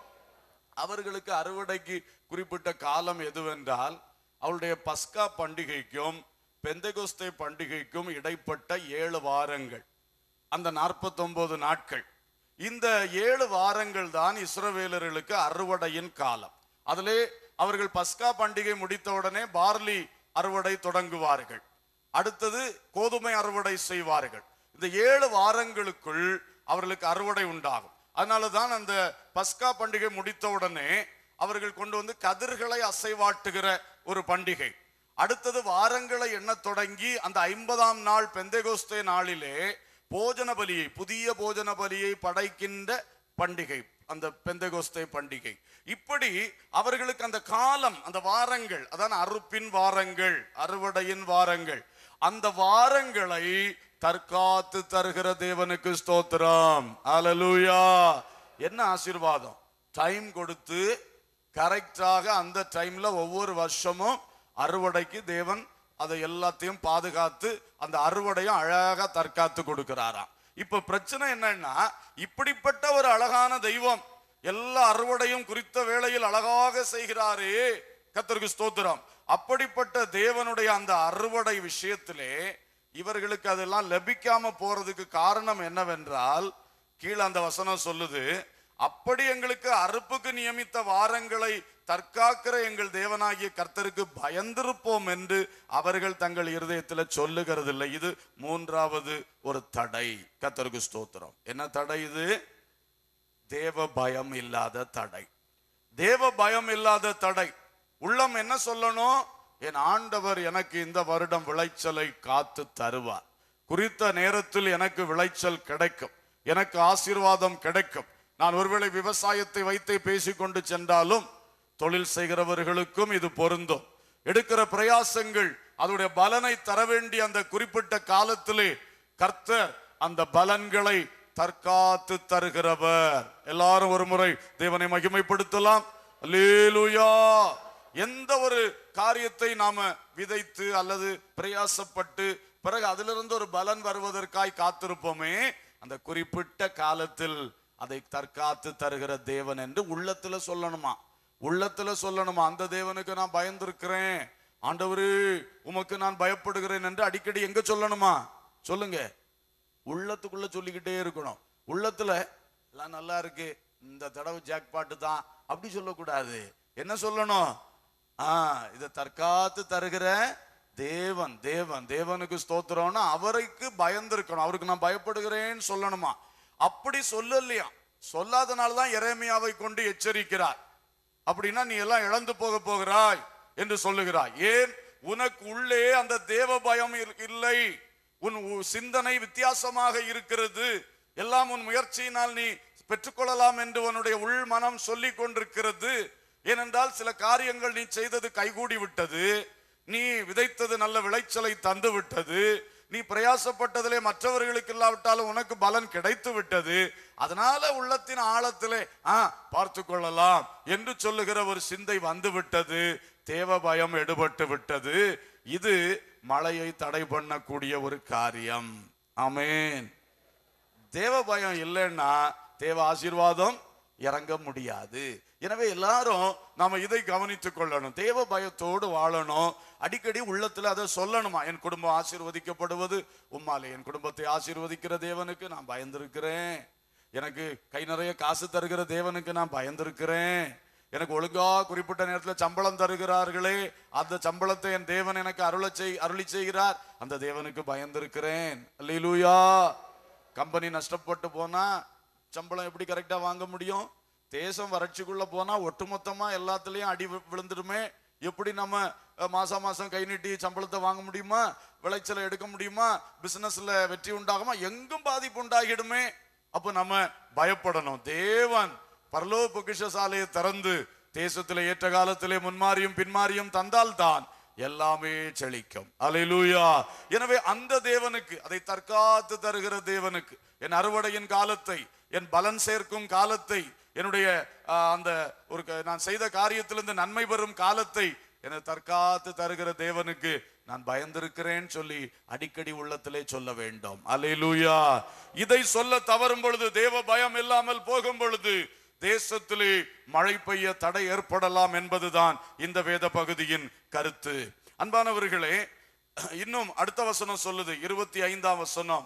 அவர்களுக்கு அறுவடைக்கு குறிப்பிட்ட காலம் எதுவென்றால் அவளுடைய பஸ்கா பண்டிகைக்கும் பெந்தகோஸ்தே பண்டிகைக்கும் இடைப்பட்ட ஏழு வாரங்கள் அந்த 49 நாட்கள் இந்த ஏழு வாரங்கள் தான் இஸ்ரவேலர்களுக்கு அறுவடையின் காலம் அதிலே அவர்கள் பஸ்கா பண்டிகை முடித்தவுடனே பார்லி அறுவடை தொடங்குவார்கள் அடுத்தது கோதுமை அறுவடை செய்வார்கள் இந்த ஏழு வாரங்களுக்குள் அவர்களுக்கு அறுவடை உண்டாகும் அதனால தான் அந்த பஸ்கா பண்டிகை முடித்தவுடனே அவர்கள் கொண்டு வந்து கதிர்களை அசைவாட்டுகிற ஒரு பண்டிகை அடுத்தது வாரங்களை எண்ணத் தொடங்கி அந்த ஐம்பதாம் நாள் பெந்தெகோஸ்தே நாளிலே போஜன பலியை புதிய போஜன பலியை படைக்கின்ற பண்டிகை அந்த பெந்தெகோஸ்தே பண்டிகை இப்படி அவர்களுக்கு அந்த காலம் அந்த வாரங்கள் அதான் அறுப்பின் வாரங்கள் அறுவடையின் வாரங்கள் அந்த வாரங்களை தற்காத்து தருகிற தேவனுக்கு ஸ்தோத்திரம் அல்லேலூயா என்ன ஆசீர்வாதம் டைம் கொடுத்து கரெக்டாக அந்த டைம்ல ஒவ்வொரு வருஷமும் அறுவடைக்கு தேவன் அதை எல்லாத்தையும் பாதுகாத்து அந்த அறுவடையும் அழகா தற்காத்து கொடுக்கிறாராம் இப்ப பிரச்சனை என்னன்னா இப்படிப்பட்ட ஒரு அழகான தெய்வம் எல்லா அறுவடையும் குறித்த வேளையில் அழகாக செய்கிறாரே கர்த்தருக்கு ஸ்தோத்திரம் அப்படிப்பட்ட தேவனுடைய அந்த அறுவடை விஷயத்திலே இவர்களுக்கு அதெல்லாம் லபிக்காம போறதுக்கு காரணம் என்னவென்றால் கீழே அந்த வசனம் சொல்லுது அப்படி எங்களுக்கு அறுப்புக்கு நியமித்த வாரங்களை தற்காக்கிற எங்கள் தேவனாகிய கர்த்தருக்கு பயந்திருப்போம் என்று அவர்கள் தங்கள் இருதயத்தில் சொல்லுகிறதில்லை இது மூன்றாவது ஒரு தடை கர்த்தருக்கு ஸ்தோத்திரம் என்ன தடை இது தேவ பயம் இல்லாத தடை தேவ பயம் இல்லாத தடை உள்ளம் என்ன சொல்லணும் என் ஆண்டவர் எனக்கு இந்த வருடம் விளைச்சலை காத்து தருவார் குறித்த நேரத்தில் எனக்கு விளைச்சல் கிடைக்கும் எனக்கு ஆசீர்வாதம் கிடைக்கும் நான் ஒருவேளை விவசாயத்தை வைத்தே பேசிக்கொண்டு சென்றாலும் தொழில் செய்கிறவர்களுக்கும் இது பொருந்தும் எடுக்கிற பிரயாசங்கள் அதோடைய பலனை தர வேண்டிய அந்த குறிப்பிட்ட காலத்திலே கர்த்தர் அந்த பலன்களை தற்காத்து தருகிறவர் எல்லாரும் ஒரு முறை தேவனை மகிமைப்படுத்தலாம் அல்லேலூயா எந்த ஒரு காரியத்தை நாம விதைத்து அல்லது பிரயாசப்பட்டு பிறகு அதிலிருந்து ஒரு பலன் வருவதற்காய் காத்திருப்போமே அந்த குறிப்பிட்ட காலத்தில் அதை தற்காத்து தருகிற தேவன் என்று உள்ளத்துல சொல்லணுமா உள்ளத்துல சொல்லணுமா அந்த தேவனுக்கு நான் பயந்திருக்கிறேன் ஆண்டவரே உமக்கு நான் பயப்படுகிறேன் என்று அடிக்கடி எங்க சொல்லணுமா சொல்லுங்க உள்ளத்துக்குள்ள சொல்லிக்கிட்டே இருக்கணும் உள்ளத்துல எல்லாம் நல்லா இருக்கு இந்த தடவை ஜாக்பாட்டு தான் அப்படி சொல்லக்கூடாது என்ன சொல்லணும் ஆ இதை தற்காத்து தருகிற தேவன் தேவன் தேவனுக்கு ஸ்தோத்திரம்னா அவருக்கு பயந்திருக்கணும் அவருக்கு நான் பயப்படுகிறேன்னு சொல்லணுமா அப்படி சொல்லலையா சொல்லாதனால தான் எரேமியாவை கொண்டு எச்சரிக்கிறார் அப்படின்னா நீ எல்லாம் இழந்து போக போகிறாய் என்று சொல்லுகிறாய் ஏன் உனக்கு உள்ளே அந்த தேவ பயம் இரு- இல்லை உன் உ- சிந்தனை வித்தியாசமாக இருக்கிறது எல்லாம் உன் முயற்சியினால் நீ பெற்றுக்கொள்ளலாம் என்று உன்னுடைய உள் மனம் சொல்லிக் கொண்டிருக்கிறது ஏனென்றால் சில காரியங்கள் நீ செய்தது கைகூடி விட்டது நீ விதைத்தது நல்ல விளைச்சலை தந்து விட்டது நீ பிரயாசப்பட்டதிலே மற்றவர்களுக்கு இல்லாவிட்டாலும் உனக்கு பலன் கிடைத்து விட்டது அதனால உள்ளத்தின் ஆழத்திலே ஆ பார்த்து கொள்ளலாம் என்று சொல்லுகிற ஒரு சிந்தை வந்து விட்டது தேவ பயம் எடுபட்டு விட்டது இது மழையை தடை பண்ணக்கூடிய ஒரு காரியம் ஆமென் தேவ பயம் இல்லைன்னா தேவ ஆசீர்வாதம் இறங்க முடியாது எனவே எல்லாரும் நாம இதை கவனித்துக் கொள்ளணும் தேவ பயத்தோடு வாழணும் அடிக்கடி உள்ளத்துல அதை சொல்லணுமா என் குடும்பம் ஆசீர்வதிக்கப்படுவது உம்மாலே என் குடும்பத்தை ஆசீர்வதிக்கிற தேவனுக்கு நான் பயந்திருக்கிறேன் எனக்கு கை நிறைய காசு தருகிற தேவனுக்கு நான் பயந்திருக்கிறேன் எனக்கு ஒழுங்கா குறிப்பிட்ட நேரத்துல சம்பளம் தருகிறார்களே அந்த சம்பளத்தை என் தேவன் எனக்கு அருள செய் அருளி செய்கிறார் அந்த தேவனுக்கு பயந்திருக்கிறேன் அல்லேலூயா கம்பெனி நஷ்டப்பட்டு போனா சம்பளம் எப்படி கரெக்டா வாங்க முடியும் தேசம் வறட்சிக்குள்ள போனா ஒட்டுமொத்தமா எல்லாத்துலயும் அடி வி- விழுந்துடுமே எப்படி நம்ம அஹ், மாசம் மாசம் கை நீட்டி சம்பளத்தை வாங்க முடியுமா விளைச்சலை எடுக்க முடியுமா பிசினஸ்ல வெற்றி உண்டாகுமா எங்கும் பாதிப்பு உண்டாகிடுமே அப்ப நம்ம பயப்படணும் தேவன் பரலோ பொக்கிஷசாலையை திறந்து தேசத்திலே ஏற்ற காலத்திலே முன்மாறியும் பின்மாறியும் தந்தால்தான் எல்லாமே செழிக்கும் அல்லேலூயா எனவே அந்த தேவனுக்கு அதை தற்காத்து தருகிற தேவனுக்கு என் அறுவடையின் காலத்தை என் பலன் சேர்க்கும் காலத்தை என்னுடைய ஆ, அந்த ஒரு க- நான் செய்த காரியத்திலிருந்து நன்மை பெறும் காலத்தை என தற்காத்து தருகிற தேவனுக்கு நான் பயந்திருக்கிறேன் சொல்லி அடிக்கடி உள்ளத்திலே சொல்ல வேண்டும் அல்லேலூயா இதை சொல்ல தவறும் பொழுது தேவ பயம் இல்லாமல் போகும் பொழுது தேசத்திலே மழை பெய்ய தடை ஏற்படலாம் என்பதுதான் இந்த வேத பகுதியின் கருத்து அன்பானவர்களே இன்னும் அடுத்த வசனம் சொல்லுது இருபத்தி ஐந்தாம் வசனம்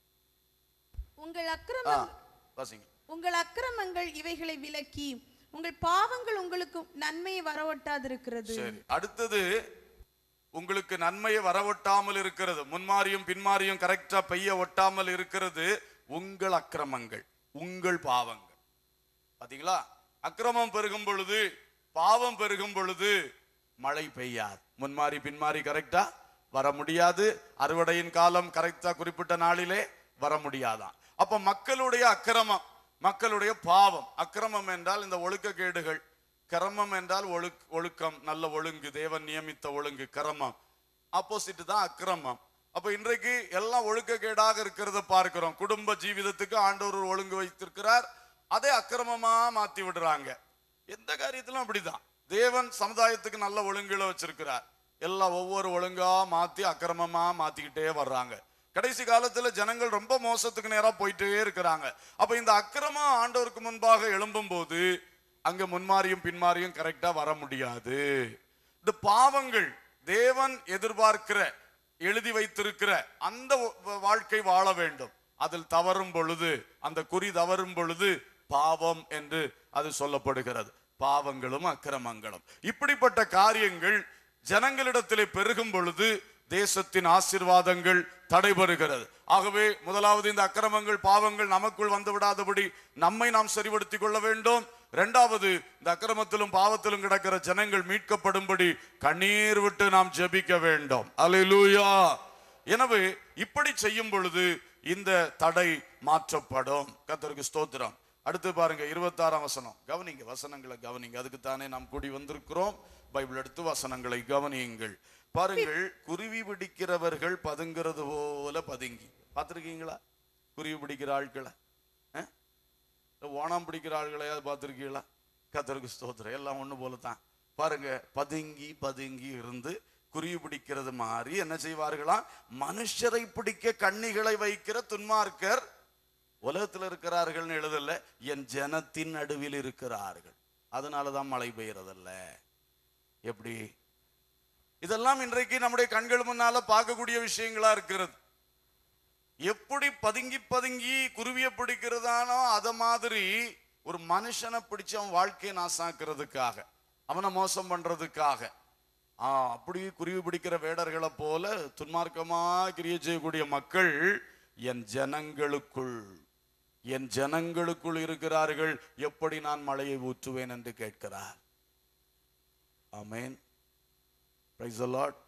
உங்கள் ஆ, அக்கிரமம் வாசிங்க உங்கள் அக்கிரமங்கள் இவைகளை விலக்கி உங்கள் பாவங்கள் உங்களுக்கு நன்மையை வரவொட்டாதிருக்கிறது சரி அடுத்தது உங்களுக்கு நன்மையை வரவொட்டாமல் இருக்கிறது முன்மாறியும் பின்மாறியும் கரெக்டா பெய்ய ஒட்டாமல் இருக்கிறது உங்கள் அக்கிரமங்கள் உங்கள் பாவங்கள் பாத்தீங்களா அக்கிரமம் பெருகும் பொழுது பாவம் பெருகும் பொழுது மழை பெய்யாது முன்மாறி பின்மாறி கரெக்டா வர முடியாது அறுவடையின் காலம் கரெக்டா குறிப்பிட்ட நாளிலே வர முடியாதான் அப்ப மக்களுடைய அக்கிரமம் மக்களுடைய பாவம் அக்கிரமம் என்றால் இந்த ஒழுக்கக்கேடுகள் கிரமம் என்றால் ஒழுக் ஒழுக்கம் நல்ல ஒழுங்கு தேவன் நியமித்த ஒழுங்கு கிரமம் ஆப்போசிட் தான் அக்கிரமம் அப்ப இன்றைக்கு எல்லாம் ஒழுக்கக்கேடாக இருக்கிறத பார்க்கிறோம் குடும்ப ஜீவிதத்துக்கு ஆண்டவர் ஒரு ஒழுங்கு வைத்திருக்கிறார் அதை அக்கிரமமா மாத்தி விடுறாங்க எந்த காரியத்திலும் அப்படிதான் தேவன் சமுதாயத்துக்கு நல்ல ஒழுங்குல வச்சிருக்கிறார் எல்லாம் ஒவ்வொரு ஒழுங்கா மாத்தி அக்கிரமமா மாத்திக்கிட்டே வர்றாங்க கடைசி காலத்துல ஜனங்கள் ரொம்ப மோசத்துக்கு நேரா போயிட்டே இருக்கிறாங்க அப்ப இந்த அக்கிரமம் ஆண்டவருக்கு முன்பாக எழும்பும் போது அங்க முன்மாறியும் பின்மாறியும் கரெக்டா வர முடியாது இந்த பாவங்கள் தேவன் எதிர்பார்க்கிற எழுதி வைத்திருக்கிற அந்த வ- வாழ்க்கை வாழ வேண்டும் அதில் தவறும் பொழுது அந்த குறி தவறும் பொழுது பாவம் என்று அது சொல்லப்படுகிறது பாவங்களும் அக்கிரமங்களும் இப்படிப்பட்ட காரியங்கள் ஜனங்களிடத்திலே பெருகும் பொழுது தேசத்தின் ஆசீர்வாதங்கள் தடைபெறுகிறது ஆகவே முதலாவது இந்த அக்கிரமங்கள் பாவங்கள் நமக்குள் வந்து விடாதபடி நம்மை நாம் சரிபடுத்திக் கொள்ள வேண்டும் இரண்டாவது இந்த அக்கிரமத்திலும் பாவத்திலும் கிடக்கிற ஜனங்கள் மீட்கப்படும்படி கண்ணீர் விட்டு நாம் ஜெபிக்க வேண்டும் அல்லேலூயா எனவே இப்படி செய்யும் பொழுது இந்த தடை மாற்றப்படும் கர்த்தருக்கு ஸ்தோத்திரம் அடுத்து பாருங்க இருபத்தாறாம் வசனம் கவனிங்க வசனங்களை கவனிங்க அதுக்கு தானே நாம் கூடி வந்திருக்கிறோம் பைபிள் எடுத்து வசனங்களை கவனியுங்கள் பாருங்கள் குருவி பிடிக்கிறவர்கள் பதுங்கிறது போல பதுங்கி பார்த்திருக்கீங்களா குருவி பிடிக்கிற ஆட்களை அஹ்? இந்த ஓணம் பிடிக்கிற ஆள்களையாவது பார்த்துருக்கீங்களா கத்தருக்கு ஸ்தோத்திரம் எல்லாம் ஒண்ணு போல தான் பாருங்க பதுங்கி பதுங்கி இருந்து குருவி பிடிக்கிறது மாதிரி என்ன செய்வார்களாம் மனுஷரை பிடிக்க கண்ணிகளை வைக்கிற துன்மார்க்கர் உலகத்தில் இருக்கிறார்கள்னு எழுதல என் ஜனத்தின் நடுவில் இருக்கிறார்கள் அதனாலதான் மழை பெய்யறதில்ல எப்படி இதெல்லாம் இன்றைக்கு நம்முடைய கண்கள் முன்னால பார்க்கக்கூடிய விஷயங்களா இருக்கிறது எப்படி பதுங்கி பதுங்கி குருவியை பிடிக்கிறதானோ அத மாதிரி ஒரு மனுஷனை பிடிச்சு அவன் வாழ்க்கையை நாசாக்குறதுக்காக அவனை மோசம் பண்றதுக்காக ஆ அப்படி குருவி பிடிக்கிற வேடர்களை போல துன்மார்க்கமா கிரியை செய்யக்கூடிய மக்கள் என் ஜனங்களுக்குள் என் ஜனங்களுக்குள் இருக்கிறார்கள் எப்படி நான் மழையை ஊற்றுவேன் என்று கேட்கிறார் amen praise the Lord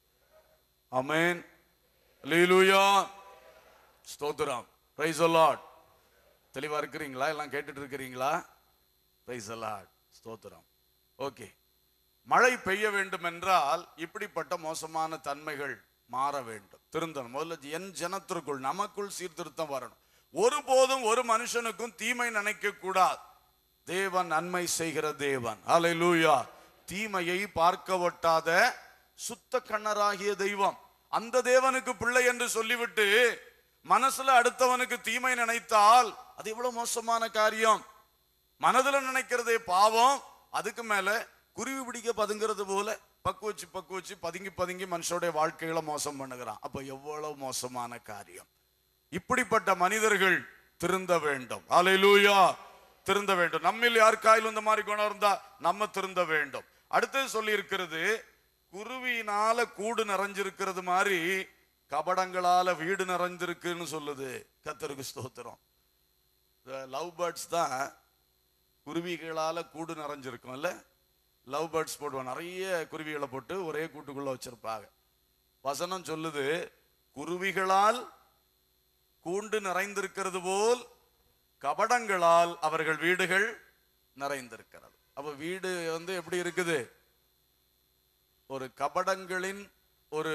amen hallelujah ஸ்தோத்திரம் பிரைஸ் லார்ட் தெளிவா இருக்கிறீங்களா எல்லாம் கேட்டுட்டு இருக்கிறீங்களா பிரைஸ் லார்ட் ஸ்தோத்திரம் ஓகே மழை பெய்ய வேண்டும் என்றால் இப்படிப்பட்ட மோசமான தன்மைகள் மாற வேண்டும் திருந்தணும் முதல்ல என் ஜனத்திற்குள் நமக்குள் சீர்திருத்தம் வரணும் ஒருபோதும் ஒரு மனுஷனுக்கும் தீமை நினைக்க கூடாது தேவன் நன்மை செய்கிற தேவன் ஹalleluya தீமையை பார்க்க ஒட்டாத சுத்த கண்ணராகிய தெய்வம் அந்த தேவனுக்கு பிள்ளை என்று சொல்லிவிட்டு மனசுல அடுத்தவனுக்கு தீமை நினைத்தால் அது எவ்வளவு மோசமான காரியம் மனதுல நினைக்கிறதே பாவம் அதுக்கு மேல குருவி பிடிக்க பதுங்கிறது போல பக்கு வச்சு பக்கு வச்சு பதுங்கி பதுங்கி மனுஷனுடைய வாழ்க்கைகளை மோசம் பண்ணுகிறான் அப்ப எவ்வளவு மோசமான காரியம் இப்படிப்பட்ட மனிதர்கள் திருந்த வேண்டும் அல்லேலூயா திருந்த வேண்டும் நம்மில் யாருக்காயிலும் இந்த மாதிரி குணம் இருந்தா நம்ம திருந்த வேண்டும் அடுத்தது சொல்லி இருக்கிறது குருவியினால கூடு நிறைஞ்சிருக்கிறது மாதிரி கபடங்களால வீடு நிறைஞ்சிருக்குன்னு சொல்லுது கத்தருக்கு ஸ்தோத்திரம் லவ் பேர்ட்ஸ் தான் குருவிகளால கூடு நிறைஞ்சிருக்கும்ல லவ் பேர்ட்ஸ் போடுவோம் நிறைய குருவிகளை போட்டு ஒரே கூட்டுக்குள்ள வச்சிருப்பாங்க வசனம் சொல்லுது குருவிகளால் கூண்டு நிறைந்திருக்கிறது போல் கபடங்களால் அவர்கள் வீடுகள் நிறைந்திருக்கிறது அப்ப வீடு வந்து எப்படி இருக்குது ஒரு கபடங்களின் ஒரு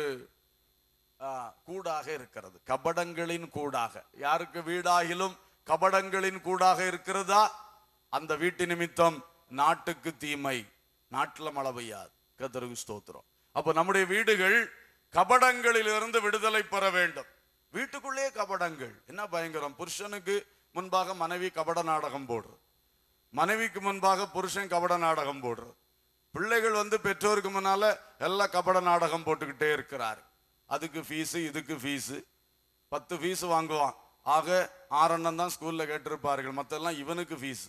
ஆ, கூடாக இருக்கிறது கபடங்களின் கூடாக யாருக்கு வீடாகிலும் கபடங்களின் கூடாக இருக்கிறதா அந்த வீட்டு நிமித்தம் நாட்டுக்கு தீமை நாட்டுல மழை பெய்யாது கத்தருக்கு ஸ்தோத்திரம் அப்ப நம்முடைய வீடுகள் கபடங்களிலிருந்து விடுதலை பெற வேண்டும் வீட்டுக்குள்ளே கபடங்கள் என்ன பயங்கரம் புருஷனுக்கு முன்பாக மனைவி கபட நாடகம் போடுறது மனைவிக்கு முன்பாக புருஷன் கபட நாடகம் போடுறது பிள்ளைகள் வந்து பெற்றோருக்கு முன்னால எல்லாம் கபட நாடகம் போட்டுக்கிட்டே இருக்கிறார் அதுக்கு ஃபீஸு இதுக்கு ஃபீஸு பத்து ஃபீஸ் வாங்குவான் ஆக ஆறெண்ணம் தான் ஸ்கூல்ல கேட்டிருப்பார்கள் மத்தெல்லாம் இவனுக்கு ஃபீஸ்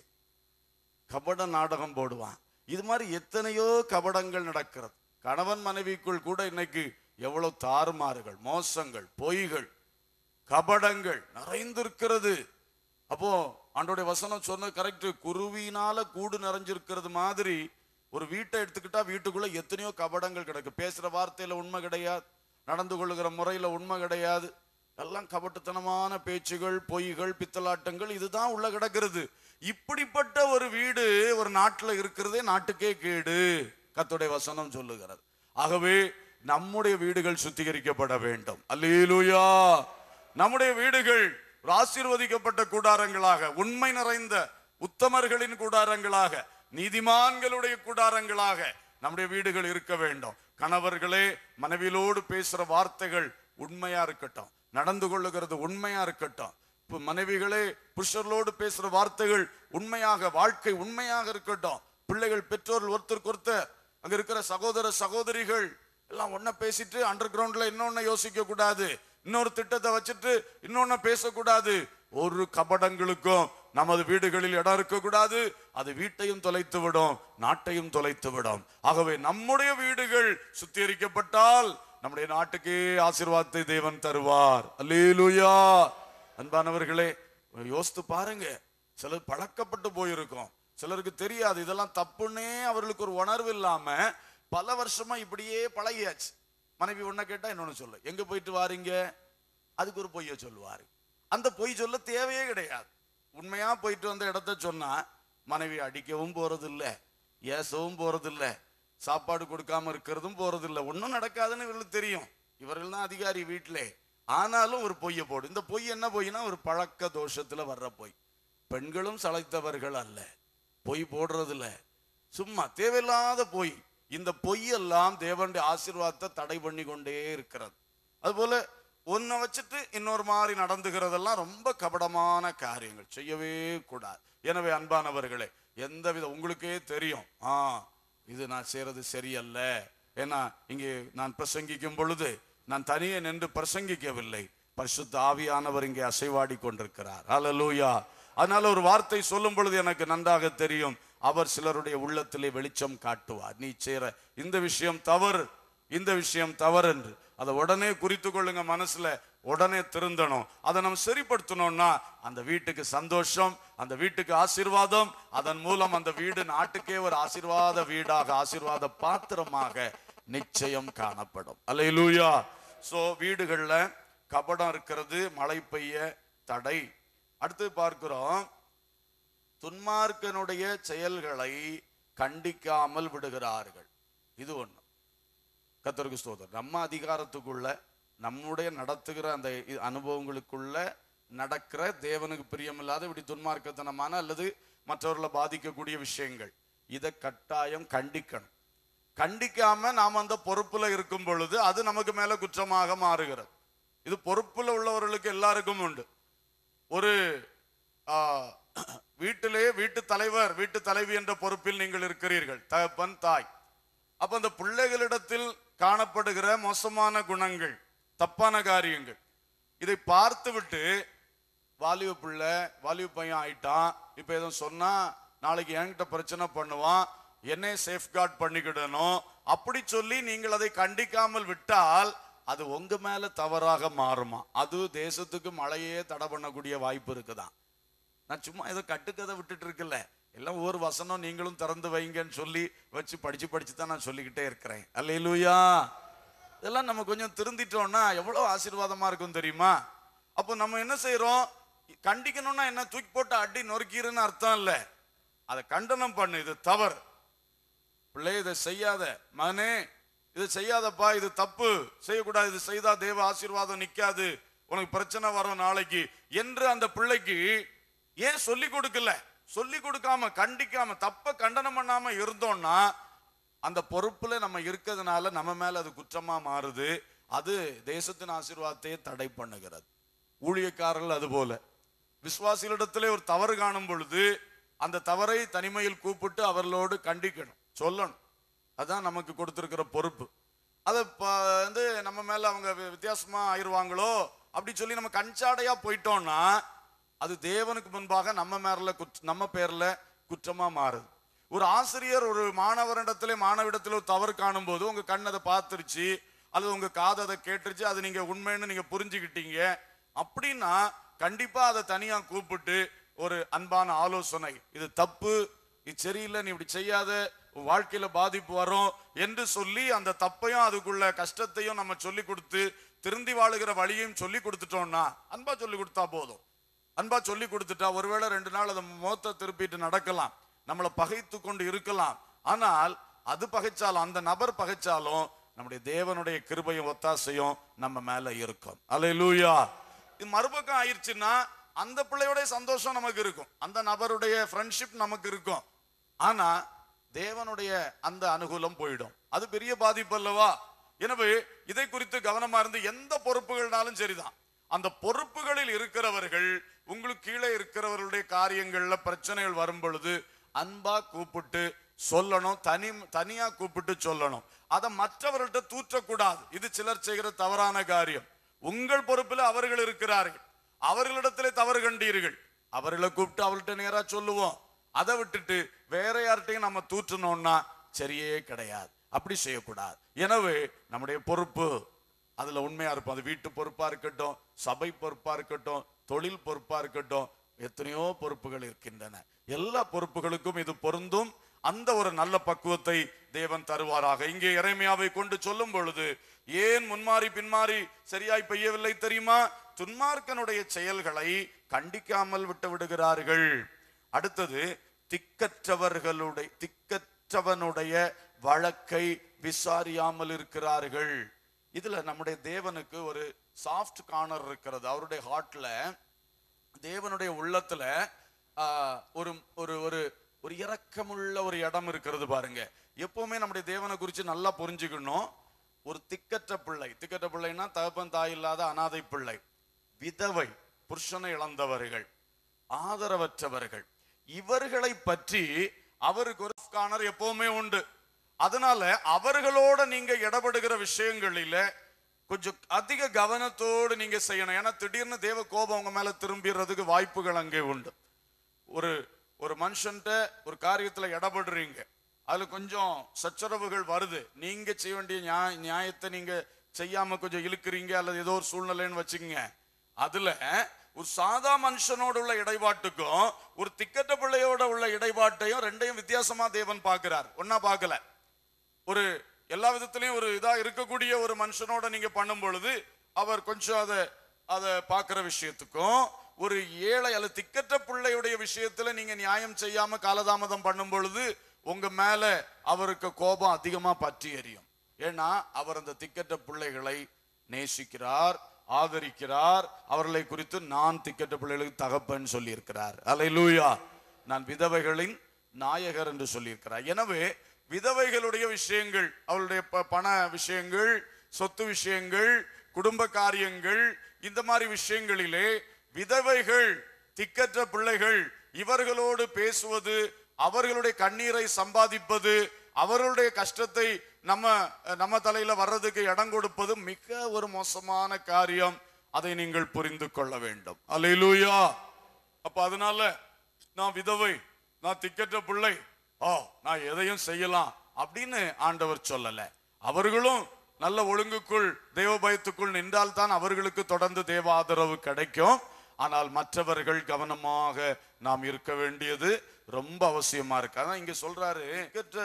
கபட நாடகம் போடுவான் இது மாதிரி எத்தனையோ கபடங்கள் நடக்கிறது கணவன் மனைவிக்குள் கூட இன்னைக்கு எவ்வளவு தாறுமாறுகள் மோசங்கள் பொய்கள் கபடங்கள் நிறைந்திருக்கிறது அப்போ ஆண்டோடைய வசனம் சொன்ன கரெக்ட் குருவினால கூடு நிறைஞ்சிருக்கிறது மாதிரி ஒரு வீட்டை எடுத்துக்கிட்டா வீட்டுக்குள்ள எத்தனையோ கபடங்கள் கிடக்கு பேசுற வார்த்தையில உண்மை கிடையாது நடந்து கொள்ளுகிற முறையில உண்மை கிடையாது எல்லாம் கபட்டுத்தனமான பேச்சுகள் பொய்கள் பித்தலாட்டங்கள் இதுதான் உள்ள கிடக்கிறது இப்படிப்பட்ட ஒரு வீடு ஒரு நாட்டுல இருக்கிறதே நாட்டுக்கே கேடு கர்த்தருடைய வசனம் சொல்லுகிறது ஆகவே நம்முடைய வீடுகள் சுத்திகரிக்கப்பட வேண்டும் அல்லேலூயா நம்முடைய வீடுகள் ஒரு ஆசீர்வதிக்கப்பட்ட கூடாரங்களாக உண்மை நிறைந்த உத்தமர்களின் கூடாரங்களாக நீதிமான்களுடைய கூடாரங்களாக நம்முடைய வீடுகள் இருக்க வேண்டும் கணவர்களே மனைவியோடு பேசுற வார்த்தைகள் உண்மையா இருக்கட்டும் நடந்து கொள்ளுகிறது உண்மையா இருக்கட்டும் இப்ப மனைவிகளே புருஷர்களோடு பேசுற வார்த்தைகள் உண்மையாக வாழ்க்கை உண்மையாக இருக்கட்டும் பிள்ளைகள் பெற்றோர்கள் ஒருத்தருக்கு ஒருத்தர் அங்க இருக்கிற சகோதர சகோதரிகள் எல்லாம் ஒன்ன பேசிட்டு அண்டர் கிரவுண்ட்ல இன்னொன்னு யோசிக்க கூடாது இன்னொரு திட்டத்தை வச்சுட்டு இன்னொன்னு பேசக்கூடாது ஒரு கபடங்களுக்கும் நமது வீடுகளில் இடம் இருக்கக்கூடாது அது வீட்டையும் தொலைத்து விடும் நாட்டையும் தொலைத்து விடும் ஆகவே நம்முடைய வீடுகள் சுத்திகரிக்கப்பட்டால் நம்முடைய நாட்டுக்கே ஆசீர்வாதத்தை தேவன் தருவார் அல்லேலூயா அன்பானவர்களே யோசித்து பாருங்க சிலர் பழக்கப்பட்டு போயிருக்கோம் சிலருக்கு தெரியாது இதெல்லாம் தப்புன்னே அவர்களுக்கு ஒரு உணர்வு இல்லாம பல வருஷமா இப்படியே பழகியாச்சு மனைவி ஒன்ன கேட்டா இன்னொன்னு சொல்லு எங்க போயிட்டு வாரீங்க அதுக்கு ஒரு பொய்ய சொல்லுவாரு அந்த பொய் சொல்ல தேவையே கிடையாது உண்மையா போயிட்டு வந்த இடத்த சொன்னா மனைவி அடிக்கவும் போறது இல்ல ஏசவும் போறது இல்ல சாப்பாடு கொடுக்காம இருக்கிறதும் போறது இல்ல ஒன்றும் நடக்காதுன்னு இவர்களுக்கு தெரியும் இவர்கள் தான் அதிகாரி வீட்டிலே ஆனாலும் ஒரு பொய்யை போடு இந்த பொய் என்ன பொய்னா ஒரு பழக்க தோஷத்துல வர்ற பொய் பெண்களும் சளைத்தவர்கள் அல்ல பொய் போடுறதில்ல சும்மா தேவையில்லாத பொய் இந்த பொய்யெல்லாம் தேவனுடைய ஆசீர்வாதத்தை தடை பண்ணி கொண்டே இருக்கிறது அதுபோல ஒன்றை வச்சுட்டு இன்னொரு மாதிரி நடந்துகிறதெல்லாம் ரொம்ப கபடமான காரியங்கள் செய்யவே கூடாது எனவே அன்பானவர்களே எந்த வித உங்களுக்கே தெரியும் ஆ இது நான் செய்யறது சரியல்ல ஏன்னா இங்கே நான் பிரசங்கிக்கும் பொழுது நான் தனியே நின்று பிரசங்கிக்கவில்லை பரிசுத்த ஆவியானவர் இங்கே அசைவாடி கொண்டிருக்கிறார் ஹalleluya அதனால ஒரு வார்த்தை சொல்லும் பொழுது எனக்கு நன்றாக தெரியும் அவர் சிலருடைய உள்ளத்திலே வெளிச்சம் காட்டுவார் நீ செய்ற இந்த விஷயம் தவறு இந்த விஷயம் தவறு என்று அதை உடனே குறித்து கொள்ளுங்க மனசுல உடனே திருந்தணும் அதை நம்ம சரிப்படுத்தணும்னா அந்த வீட்டுக்கு சந்தோஷம் அந்த வீட்டுக்கு ஆசீர்வாதம் அதன் மூலம் அந்த வீடு நாட்டுக்கே ஒரு ஆசீர்வாத வீடாக ஆசீர்வாத பாத்திரமாக நிச்சயம் காணப்படும் அல்லேலூயா சோ வீடுகள்ல கபடம் இருக்கிறது மழை பெய்ய தடை அடுத்து பார்க்கிறோம் துன்மார்க்கனுடைய செயல்களை கண்டிக்காமல் விடுகிறார்கள் இது ஒண்ணு கத்தருக்கு ஸ்தோத்திரம் நம்ம அதிகாரத்துக்குள்ள நம்முடைய நடத்துகிற அந்த இ- அனுபவங்களுக்குள்ள நடக்கிற தேவனுக்கு பிரியமில்லாத இப்படி துன்மார்க்கத்தனமான அல்லது மற்றவர்களை பாதிக்கக்கூடிய விஷயங்கள் இதை கட்டாயம் கண்டிக்கணும் கண்டிக்காம நாம் அந்த பொறுப்புல இருக்கும் பொழுது அது நமக்கு மேல குற்றமாக மாறுகிறது இது பொறுப்புல உள்ளவர்களுக்கு எல்லாருக்கும் உண்டு ஒரு ஆ, வீட்டிலே வீட்டு தலைவர் வீட்டு தலைவி என்ற பொறுப்பில் நீங்கள் இருக்கிறீர்கள் தகப்பன் தாய் அப்ப அந்த பிள்ளைகளிடத்தில் காணப்படுகிற மோசமான குணங்கள் தப்பான காரியங்கள் இதை பார்த்து விட்டு வாலிப பிள்ளை வாலிப பையன் ஆயிட்டான் இப்ப எதுவும் சொன்னா நாளைக்கு என்கிட்ட பிரச்சனை பண்ணுவான் என்னை சேஃப்கார்ட் பண்ணிக்கிடணும் அப்படி சொல்லி நீங்கள் அதை கண்டிக்காமல் விட்டால் அது உங்க மேல தவறாக மாறுமா அது தேசத்துக்கு மழையே தடை பண்ணக்கூடிய வாய்ப்பு இருக்குதான் நான் சும்மா ஏதோ கட்டுக்கதை விட்டுட்டு இருக்கல எல்லாம் ஒவ்வொரு வசனம் நீங்களும் திறந்து வைங்கன்னு சொல்லி வச்சு படிச்சு படிச்சு தான் நான் சொல்லிக்கிட்டே இருக்கிறேன் அல்லேலூயா இதெல்லாம் நம்ம கொஞ்சம் திருந்திட்டோம்னா எவ்வளவு ஆசீர்வாதமா இருக்கும் தெரியுமா அப்போ நம்ம என்ன செய்றோம் கண்டிக்கணும்னா என்ன தூக்கி போட்டு அடி நொறுக்கிறன்னு அர்த்தம் இல்ல அதை கண்டனம் பண்ணு இது தவறு பிள்ளை இதை செய்யாத மகனே இது செய்யாதப்பா இது தப்பு செய்யக்கூடாது இது செய்தா தேவ ஆசீர்வாதம் நிக்காது உனக்கு பிரச்சனை வரும் நாளைக்கு என்று அந்த பிள்ளைக்கு ஏன் சொல்லி கொடுக்கல சொல்லி கொடுக்காம கண்டிக்காம தப்ப கண்டனம் பண்ணாம இருந்தோம்னா அந்த பொறுப்புல நம்ம இருக்கிறதுனால நம்ம மேல அது குற்றமா மாறுது அது தேசத்தின் ஆசீர்வாதத்தையே தடை பண்ணுகிறது ஊழியக்காரர்கள் அது போல விசுவாசிகளிடத்திலே ஒரு தவறு காணும் பொழுது அந்த தவறை தனிமையில் கூப்பிட்டு அவர்களோடு கண்டிக்கணும் சொல்லணும் அதான் நமக்கு கொடுத்திருக்கிற பொறுப்பு அதை ப- வந்து நம்ம மேல அவங்க வி- வித்தியாசமா ஆயிருவாங்களோ அப்படி சொல்லி நம்ம கஞ்சாடையா போயிட்டோம்னா அது தேவனுக்கு முன்பாக நம்ம மேல குற்ற நம்ம பேர்ல குற்றமா மாறுது ஒரு ஆசிரியர் ஒரு மாணவரிடத்திலே மாணவிடத்திலே ஒரு தவறு காணும் போது உங்க கண் அதை பார்த்துருச்சு அல்லது உங்க காது அதை கேட்டுருச்சு அது நீங்க உண்மைன்னு நீங்க புரிஞ்சுக்கிட்டீங்க அப்படின்னா கண்டிப்பா அதை தனியா கூப்பிட்டு ஒரு அன்பான ஆலோசனை இது தப்பு இது சரியில்லை நீ இப்படி செய்யாத உன் வாழ்க்கையில பாதிப்பு வரும் என்று சொல்லி அந்த தப்பையும் அதுக்குள்ள கஷ்டத்தையும் நம்ம சொல்லி கொடுத்து திருந்தி வாழுகிற வழியையும் சொல்லி கொடுத்துட்டோம்னா அன்பா சொல்லி கொடுத்தா போதும் அன்பா சொல்லி கொடுத்துட்டா ஒருவேளை ரெண்டு நாள் அதை முகத்தை திருப்பிட்டு நடக்கலாம் நம்மளை பகைத்து கொண்டு இருக்கலாம் ஆனால் அது பகைச்சாலும் அந்த நபர் பகைச்சாலும் நம்முடைய தேவனுடைய கிருபையும் ஒத்தாசையும் நம்ம மேல இருக்கும் அல்லேலூயா இது மறுபக்கம் ஆயிடுச்சுன்னா அந்த பிள்ளையோட சந்தோஷம் நமக்கு இருக்கும் அந்த நபருடைய ஃப்ரெண்ட்ஷிப் நமக்கு இருக்கும் ஆனா தேவனுடைய அந்த அனுகூலம் போயிடும் அது பெரிய பாதிப்பு அல்லவா எனவே இதை குறித்து கவனமா இருந்து எந்த பொறுப்புகள்னாலும் சரிதான் அந்த பொறுப்புகளில் இருக்கிறவர்கள் உங்களுக்கு கீழே இருக்கிறவர்களுடைய காரியங்கள்ல பிரச்சனைகள் வரும் பொழுது அன்பா கூப்பிட்டு சொல்லணும் தனி தனியா கூப்பிட்டு சொல்லணும் அதை மற்றவர்கள்ட்ட தூற்றக்கூடாது இது சிலர் செய்கிற தவறான காரியம் உங்கள் பொறுப்பில் அவர்கள் இருக்கிறார்கள் அவர்களிடத்திலே தவறு கண்டீர்கள் அவர்களை கூப்பிட்டு அவர்கிட்ட நேரா சொல்லுவோம் அதை விட்டுட்டு வேற யார்கிட்டையும் நம்ம தூற்றணும்னா சரியே கிடையாது அப்படி செய்யக்கூடாது எனவே நம்முடைய பொறுப்பு அதுல உண்மையா இருப்போம் அது வீட்டு பொறுப்பா இருக்கட்டும் சபை பொறுப்பா இருக்கட்டும் தொழில் பொறுப்பா இருக்கட்டும் எத்தனையோ பொறுப்புகள் இருக்கின்றன எல்லா பொறுப்புகளுக்கும் இது பொருந்தும் அந்த ஒரு நல்ல பக்குவத்தை தேவன் தருவாராக இங்கே இறைமையாவை கொண்டு சொல்லும் பொழுது ஏன் முன்மாறி பின்மாறி சரியாய் பெய்யவில்லை தெரியுமா துன்மார்க்கனுடைய செயல்களை கண்டிக்காமல் விட்டு விடுகிறார்கள் அடுத்தது திக்கற்றவர்களுடைய திக்கற்றவனுடைய வழக்கை விசாரியாமல் இருக்கிறார்கள் இதுல நம்முடைய தேவனுக்கு ஒரு சாஃப்ட் கார்னர் இருக்கிறது அவருடைய ஹார்ட்ல தேவனுடைய உள்ளத்துல ஆஹ், ஒரு ஒரு ஒரு ஒரு இரக்கமுள்ள ஒரு இடம் இருக்கிறது பாருங்க எப்பவுமே நம்முடைய தேவனை குறித்து நல்லா புரிஞ்சுக்கணும் ஒரு திக்கற்ற பிள்ளை திக்கற்ற பிள்ளைன்னா தகப்பன் தாய் இல்லாத அனாதை பிள்ளை விதவை புருஷனை இழந்தவர்கள் ஆதரவற்றவர்கள் இவர்களை பற்றி அவருக்கு ஒரு காணர் எப்பவுமே உண்டு அதனால அவர்களோட நீங்க இடப்படுகிற விஷயங்களில கொஞ்சம் அதிக கவனத்தோடு நீங்க செய்யணும் ஏன்னா திடீர்னு தேவ கோபம் உங்க மேல திரும்பிடுறதுக்கு வாய்ப்புகள் அங்கே உண்டு ஒரு ஒரு மனுஷன்ட்ட ஒரு காரியத்துல இடப்படுறீங்க அதுல கொஞ்சம் சச்சரவுகள் வருது நீங்க செய்ய வேண்டிய நியாய நியாயத்தை நீங்க செய்யாம கொஞ்சம் இழுக்கிறீங்க அல்லது ஏதோ ஒரு சூழ்நிலைன்னு வச்சுக்கோங்க அதுல ஒரு சாதா மனுஷனோட உள்ள இடைபாட்டுக்கும் ஒரு திக்கற்ற பிள்ளையோட உள்ள இடைபாட்டையும் ரெண்டையும் வித்தியாசமா தேவன் பார்க்கிறார் ஒன்னா பார்க்கல ஒரு எல்லா விதத்திலையும் ஒரு இதா இருக்கக்கூடிய ஒரு மனுஷனோட நீங்க பண்ணும் பொழுது அவர் கொஞ்சம் அதை அதை பார்க்கிற விஷயத்துக்கும் ஒரு ஏழை அல்லது திக்கற்ற பிள்ளையுடைய விஷயத்துல நீங்க நியாயம் செய்யாம காலதாமதம் பண்ணும் பொழுது உங்க மேல அவருக்கு கோபம் அதிகமா பற்றி எரியும் ஏன்னா அவர் அந்த திக்கற்ற பிள்ளைகளை நேசிக்கிறார் ஆதரிக்கிறார் அவர்களை குறித்து நான் திக்கற்ற பிள்ளைகளுக்கு தகப்பன் சொல்லியிருக்கிறார் அல்லேலூயா நான் விதவைகளின் நாயகர் என்று சொல்லியிருக்கிறார் எனவே விதவைகளுடைய விஷயங்கள் அவளுடைய ப- பண விஷயங்கள் சொத்து விஷயங்கள் குடும்ப காரியங்கள் இந்த மாதிரி விஷயங்களிலே விதவைகள் திக்கற்ற பிள்ளைகள் இவர்களோடு பேசுவது அவர்களுடைய கண்ணீரை சம்பாதிப்பது அவர்களுடைய கஷ்டத்தை நம்ம நம்ம தலையில வர்றதுக்கு இடம் கொடுப்பது மிக ஒரு மோசமான காரியம் அதை நீங்கள் புரிந்து கொள்ள வேண்டும் அல்லேலூயா அப்ப அதனால நான் விதவை நான் திக்கற்ற பிள்ளை ஓ நான் எதையும் செய்யலாம் அப்படின்னு ஆண்டவர் சொல்லல அவர்களும் நல்ல ஒழுங்குக்குள் தேவ பயத்துக்குள் நின்றால் தான் அவர்களுக்கு தொடர்ந்து தேவ ஆதரவு கிடைக்கும் ஆனால் மற்றவர்கள் கவனமாக நாம் இருக்க வேண்டியது ரொம்ப அவசியமா இருக்கு அதான் இங்க சொல்றாரு திக்கற்ற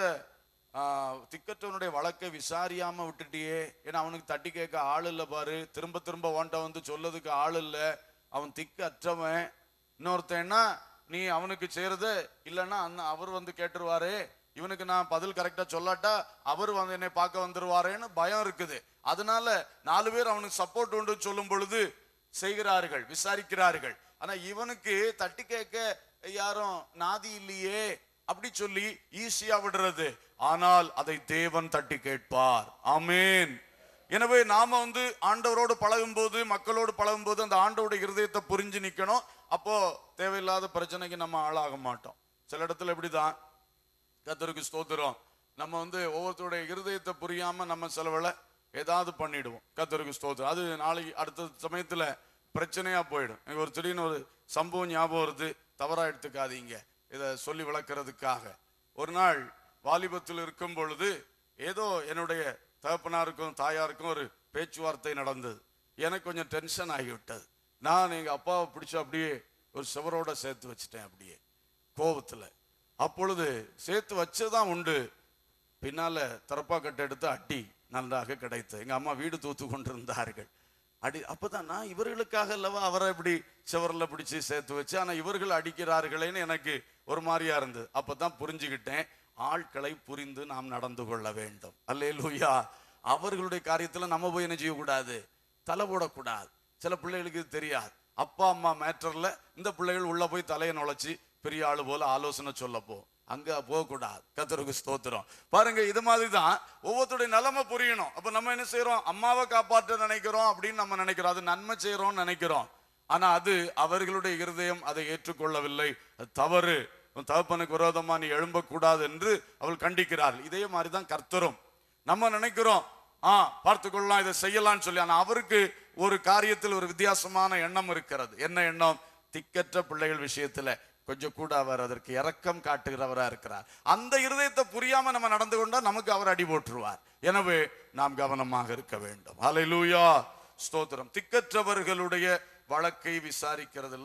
ஆஹ், திக்கற்றவனுடைய வழக்கை விசாரியாம விட்டுட்டியே ஏன்னா அவனுக்கு தட்டி கேட்க ஆள் இல்ல பாரு திரும்ப திரும்ப ஓண்ட வந்து சொல்லதுக்கு ஆள் இல்ல அவன் திக்கு அற்றவன் இன்னொருத்தன்னா நீ அவனுக்கு செய்யறது இல்லைன்னா அண்ணா அவர் வந்து கேட்டுருவாரு இவனுக்கு நான் பதில் கரெக்டா சொல்லாட்டா அவர் வந்து என்னை பார்க்க வந்துருவாரேன்னு பயம் இருக்குது அதனால நாலு பேர் அவனுக்கு சப்போர்ட் உண்டு சொல்லும் பொழுது செய்கிறார்கள் விசாரிக்கிறார்கள் ஆனா இவனுக்கு தட்டி கேட்க யாரும் நாதி இல்லையே அப்படி சொல்லி ஈஸியா விடுறது ஆனால் அதை தேவன் தட்டி கேட்பார் ஆமென் எனவே நாம வந்து ஆண்டவரோடு பழகும்போது மக்களோடு பழகும்போது அந்த ஆண்டவருடைய இருதயத்தை புரிஞ்சு நிக்கணும் அப்போ தேவையில்லாத பிரச்சனைக்கு நம்ம ஆளாக மாட்டோம் சில இடத்துல இப்படிதான் கத்தருக்கு ஸ்தோத்திரம் நம்ம வந்து ஒவ்வொருத்தருடைய இருதயத்தை புரியாம நம்ம செலவுல ஏதாவது பண்ணிடுவோம் கத்தருக்கு ஸ்தோத்திரம் அது நாளைக்கு அடுத்த சமயத்துல பிரச்சனையா போயிடும் எனக்கு ஒரு திடீர்னு ஒரு சம்பவம் ஞாபகம் வருது தவறா எடுத்துக்காதீங்க இதை சொல்லி விளக்குறதுக்காக ஒரு நாள் வாலிபத்தில் இருக்கும் பொழுது ஏதோ என்னுடைய தகப்பனாருக்கும் தாயாருக்கும் ஒரு பேச்சுவார்த்தை நடந்தது எனக்கு கொஞ்சம் டென்ஷன் ஆகிவிட்டது நான் எங்க அப்பாவை பிடிச்சு அப்படியே ஒரு சுவரோட சேர்த்து வச்சிட்டேன் அப்படியே கோபத்துல அப்பொழுது சேர்த்து வச்சதான் உண்டு பின்னால தரப்பா கட்டை எடுத்து அடி நன்றாக கிடைத்தது எங்க அம்மா வீடு தூத்து கொண்டிருந்தார்கள் அடி அப்பதான் நான் இவர்களுக்காக அல்லவா அவரை இப்படி சுவரில் பிடிச்சு சேர்த்து வச்சு ஆனா இவர்கள் அடிக்கிறார்களேன்னு எனக்கு ஒரு மாதிரியா இருந்தது அப்பதான் புரிஞ்சுக்கிட்டேன் ஆட்களை புரிந்து நாம் நடந்து கொள்ள வேண்டும் அல்லேலூயா அவர்களுடைய காரியத்துல நம்ம போய் என்ன செய்யக்கூடாது தலை போடக்கூடாது சில பிள்ளைகளுக்கு இது தெரியாது அப்பா அம்மா மேட்டர்ல இந்த பிள்ளைகள் உள்ள போய் தலையை நுழைச்சு பெரிய ஆளு போல ஆலோசனை சொல்ல போ அங்க போகக்கூடாது கத்தருக்கு ஸ்தோத்திரம் பாருங்க இது மாதிரி தான் ஒவ்வொருத்தருடைய நிலைமை புரியணும் அப்ப நம்ம என்ன செய்யறோம் அம்மாவை காப்பாற்ற நினைக்கிறோம் அப்படின்னு நம்ம நினைக்கிறோம் அது நன்மை செய்யறோம்னு நினைக்கிறோம் ஆனா அது அவர்களுடைய இருதயம் அதை ஏற்றுக்கொள்ளவில்லை அது தவறு உன் தகப்பனுக்கு விரோதமா நீ எழும்பக்கூடாது என்று அவள் கண்டிக்கிறார்கள் இதே மாதிரிதான் கர்த்தரும் நம்ம நினைக்கிறோம் ஆ பார்த்துக்கொள்ளலாம் இதை செய்யலாம்னு சொல்லி ஆனா அவருக்கு ஒரு காரியத்தில் ஒரு வித்தியாசமான எண்ணம் இருக்கிறது என்ன எண்ணம் திக்கற்ற பிள்ளைகள் விஷயத்துல கொஞ்சம் கூட அவர் அதற்கு இரக்கம் காட்டுகிறவரா இருக்கிறார் அந்த இருதயத்தை புரியாம நம்ம நடந்து கொண்டா நமக்கு அவர் அடி போட்டுருவார் எனவே நாம் கவனமாக இருக்க வேண்டும் ஹalleluya ஸ்தோத்திரம் திக்கற்றவர்களுடைய வழக்கை விசாரிக்கிறதில்லை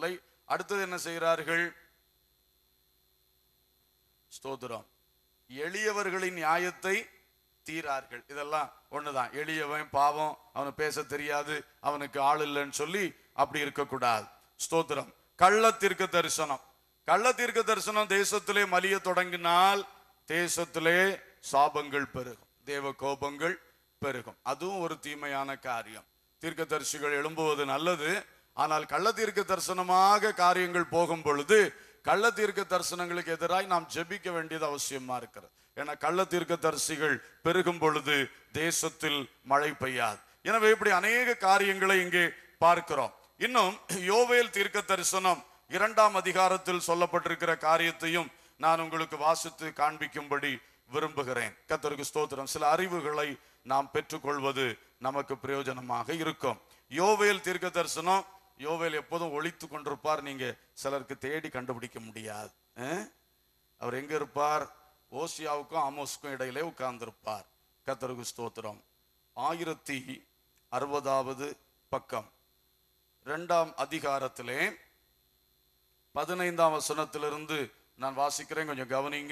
அடுத்தது என்ன செய்கிறார்கள் ஸ்தோத்திரம் எளியவர்களின் நியாயத்தை தீரார்கள் இதெல்லாம் ஒண்ணுதான் எளியவன் பாவம் அவனுக்கு பேச தெரியாது அவனுக்கு ஆள் இல்லைன்னு சொல்லி அப்படி இருக்கக்கூடாது ஸ்தோத்திரம் கள்ள தீர்க்க தரிசனம் கள்ள தீர்க்க தரிசனம் தேசத்திலே மலிய தொடங்கினால் தேசத்திலே சாபங்கள் பெருகும் தேவ கோபங்கள் பெருகும் அதுவும் ஒரு தீமையான காரியம் தீர்க்கதரிசிகள் எழும்புவது நல்லது ஆனால் கள்ள தீர்க்க தரிசனமாக காரியங்கள் போகும் பொழுது கள்ள தீர்க்க தரிசனங்களுக்கு எதிராய் நாம் ஜெபிக்க வேண்டியது அவசியமா இருக்கிறது ஏன்னா கள்ள தீர்க்க தரிசிகள் பெருகும் பொழுது தேசத்தில் மழை பெய்யாது எனவே இப்படி அநேக காரியங்களை இங்கே பார்க்கிறோம் இன்னும் யோவேல் தீர்க்க தரிசனம் இரண்டாம் அதிகாரத்தில் சொல்லப்பட்டிருக்கிற காரியத்தையும் நான் உங்களுக்கு வாசித்து காண்பிக்கும்படி விரும்புகிறேன் கர்த்தருக்கு ஸ்தோத்திரம் சில அறிவுகளை நாம் பெற்றுக்கொள்வது நமக்கு பிரயோஜனமாக இருக்கும் யோவேல் தீர்க்க தரிசனம் யோவேல் எப்போதும் ஒளித்து கொண்டிருப்பார் நீங்க சிலருக்கு தேடி கண்டுபிடிக்க முடியாது அஹ்? அவர் எங்க இருப்பார் ஓசியாவுக்கும் ஆமோஸுக்கும் இடையிலே உட்கார்ந்திருப்பார் கர்த்தருக்கு ஸ்தோத்திரம் ஆயிரத்தி அறுபதாவது பக்கம் இரண்டாம் அதிகாரத்திலே பதினைந்தாம் வசனத்திலிருந்து நான் வாசிக்கிறேன் கொஞ்சம் கவனிங்க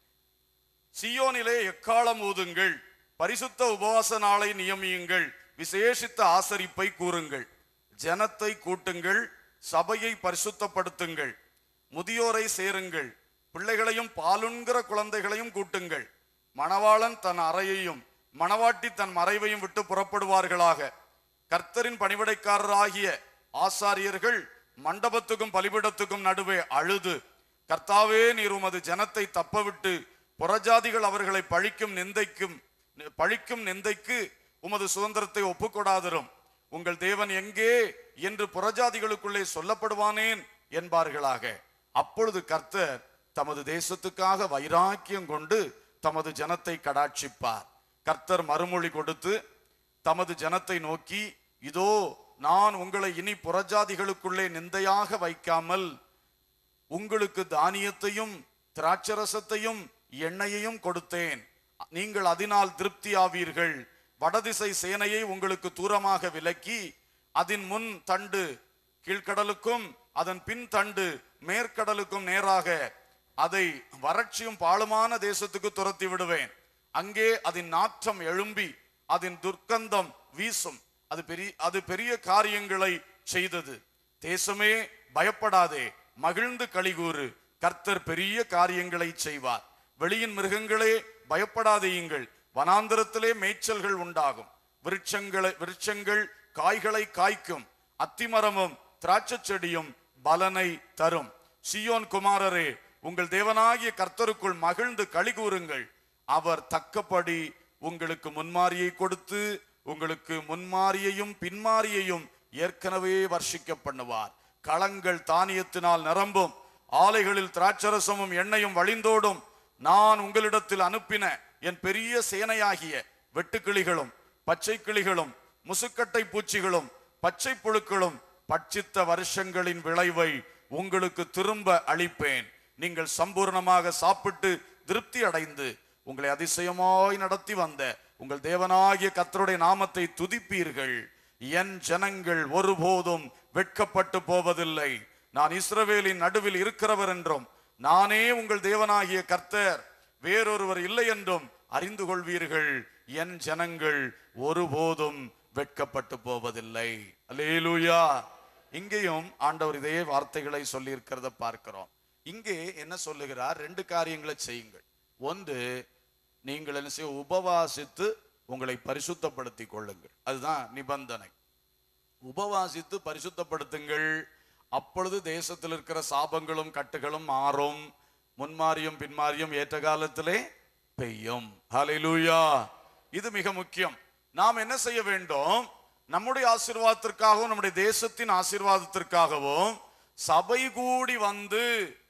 சியோனிலே எக்காலம் ஊதுங்கள் பரிசுத்த உபவாச நாளை நியமியுங்கள் விசேஷித்த ஆசரிப்பை கூறுங்கள் ஜனத்தை கூட்டுங்கள் சபையை பரிசுத்தப்படுத்துங்கள் முதியோரை சேருங்கள் பிள்ளைகளையும் பாலுண்கிற குழந்தைகளையும் கூட்டுங்கள் மணவாளன் தன் அறையையும் மணவாட்டி தன் மறைவையும் விட்டு புறப்படுவார்களாக கர்த்தரின் பணிவிடைக்காரராகிய ஆசாரியர்கள் மண்டபத்துக்கும் பலிபிடத்துக்கும் நடுவே அழுது கர்த்தாவே நீர் உமது ஜனத்தை தப்பவிட்டு புறஜாதிகள் அவர்களை பழிக்கும் நிந்தைக்கும் பழிக்கும் நிந்தைக்கு உமது சுதந்திரத்தை ஒப்புக்கொடாதிரும் உங்கள் தேவன் எங்கே என்று புறஜாதிகளுக்குள்ளே சொல்லப்படுவானேன் என்பார்களாக அப்பொழுது கர்த்தர் தமது தேசத்துக்காக வைராக்கியம் கொண்டு தமது ஜனத்தை கடாட்சிப்பார் கர்த்தர் மறுமொழி கொடுத்து தமது ஜனத்தை நோக்கி இதோ நான் உங்களை இனி புறஜாதிகளுக்குள்ளே நிந்தையாக வைக்காமல் உங்களுக்கு தானியத்தையும் திராட்சரசத்தையும் எண்ணெயையும் கொடுத்தேன் நீங்கள் அதனால் திருப்தி ஆவீர்கள் வடதிசை சேனையை உங்களுக்கு தூரமாக விலக்கி அதன் முன் தண்டு கீழ்க்கடலுக்கும் அதன் பின் தண்டு மேற்கடலுக்கும் நேராக அதை வறட்சியும் பாழுமான தேசத்துக்கு துரத்தி விடுவேன் அங்கே அதன் நாற்றம் எழும்பி அதன் துர்க்கந்தம் வீசும் அது பெரிய அது பெரிய காரியங்களை செய்தது தேசமே பயப்படாதே மகிழ்ந்து கலிகூறு கர்த்தர் பெரிய காரியங்களை செய்வார் வெளியின் மிருகங்களே பயப்படாதேயுங்கள் வனாந்திரத்திலே மேய்ச்சல்கள் உண்டாகும் விருட்சங்களை விருட்சங்கள் காய்களை காய்க்கும் அத்திமரமும் திராட்சைச் செடியும் பலனை தரும் சியோன் குமாரரே உங்கள் தேவனாகிய கர்த்தருக்குள் மகிழ்ந்து களிகூறுங்கள் அவர் தக்கபடி உங்களுக்கு முன்மாரியை கொடுத்து உங்களுக்கு முன்மாரியையும் பின்மாரியையும் ஏற்கனவே வர்ஷிக்க பண்ணுவார் களங்கள் தானியத்தினால் நிரம்பும் ஆலைகளில் திராட்சரசமும் எண்ணெயும் வழிந்தோடும் நான் உங்களிடத்தில் அனுப்பின என் பெரிய சேனையாகிய வெட்டுக்கிளிகளும் பச்சை கிளிகளும் முசுக்கட்டை பூச்சிகளும் பச்சை புழுக்களும் பட்சித்த வருஷங்களின் விளைவை உங்களுக்கு திரும்ப அளிப்பேன் நீங்கள் சம்பூர்ணமாக சாப்பிட்டு திருப்தி அடைந்து உங்களை அதிசயமாய் நடத்தி வந்த உங்கள் தேவனாகிய கர்த்தருடைய நாமத்தை துதிப்பீர்கள் என் ஜனங்கள் ஒருபோதும் வெட்கப்பட்டு போவதில்லை நான் இஸ்ரவேலின் நடுவில் இருக்கிறவர் என்றும் நானே உங்கள் தேவனாகிய கர்த்தர் வேறொருவர் இல்லை என்றும் அறிந்து கொள்வீர்கள் என் ஜனங்கள் ஒருபோதும் வெட்கப்பட்டு போவதில்லை அல்லேலூயா இங்கேயும் ஆண்டவர் இதே வார்த்தைகளை சொல்லி இருக்கிறத பார்க்கிறோம் இங்கே என்ன சொல்லுகிறார் ரெண்டு காரியங்களை செய்யுங்கள் ஒன்று நீங்கள் என்ன செய்ய உபவாசித்து உங்களை பரிசுத்தப்படுத்திக் கொள்ளுங்கள் அதுதான் நிபந்தனை உபவாசித்து பரிசுத்தப்படுத்துங்கள் அப்பொழுது தேசத்தில் இருக்கிற சாபங்களும் கட்டுகளும் மாறும் முன்மாரியும் பின்மாரியும் ஏற்ற காலத்திலே பெய்யும் ஹalleluya இது மிக முக்கியம் நாம் என்ன செய்ய வேண்டும் நம்முடைய ஆசீர்வாதத்திற்காகவும் நம்முடைய தேசத்தின் ஆசீர்வாதத்திற்காகவும் சபை கூடி வந்து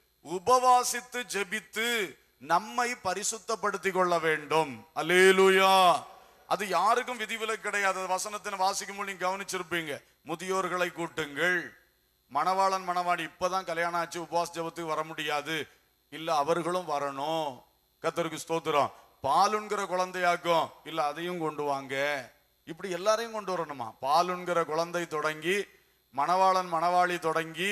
உபவாசித்து ஜெபித்து நம்மை பரிசுத்தப்படுத்திக் கொள்ள வேண்டும் அல்லேலூயா அது யாருக்கும் விதிவிலக்கு கிடையாது அது வசனத்தின் வாசிக்கும் போது நீங்க கவனிச்சிருப்பீங்க முதியோர்களை கூட்டுங்கள் மணவாளன் மணவாடி இப்பதான் கல்யாணம் ஆச்சு உபவாச ஜெபத்துக்கு வர முடியாது இல்ல அவர்களும் வரணும் கத்தருக்கு ஸ்தோத்திரம் பாலுங்கிற குழந்தையாக்கும் இல்ல அதையும் கொண்டு வாங்க இப்படி எல்லாரையும் கொண்டு வரணுமா பாலுங்கிற குழந்தை தொடங்கி மணவாளன் மணவாளி தொடங்கி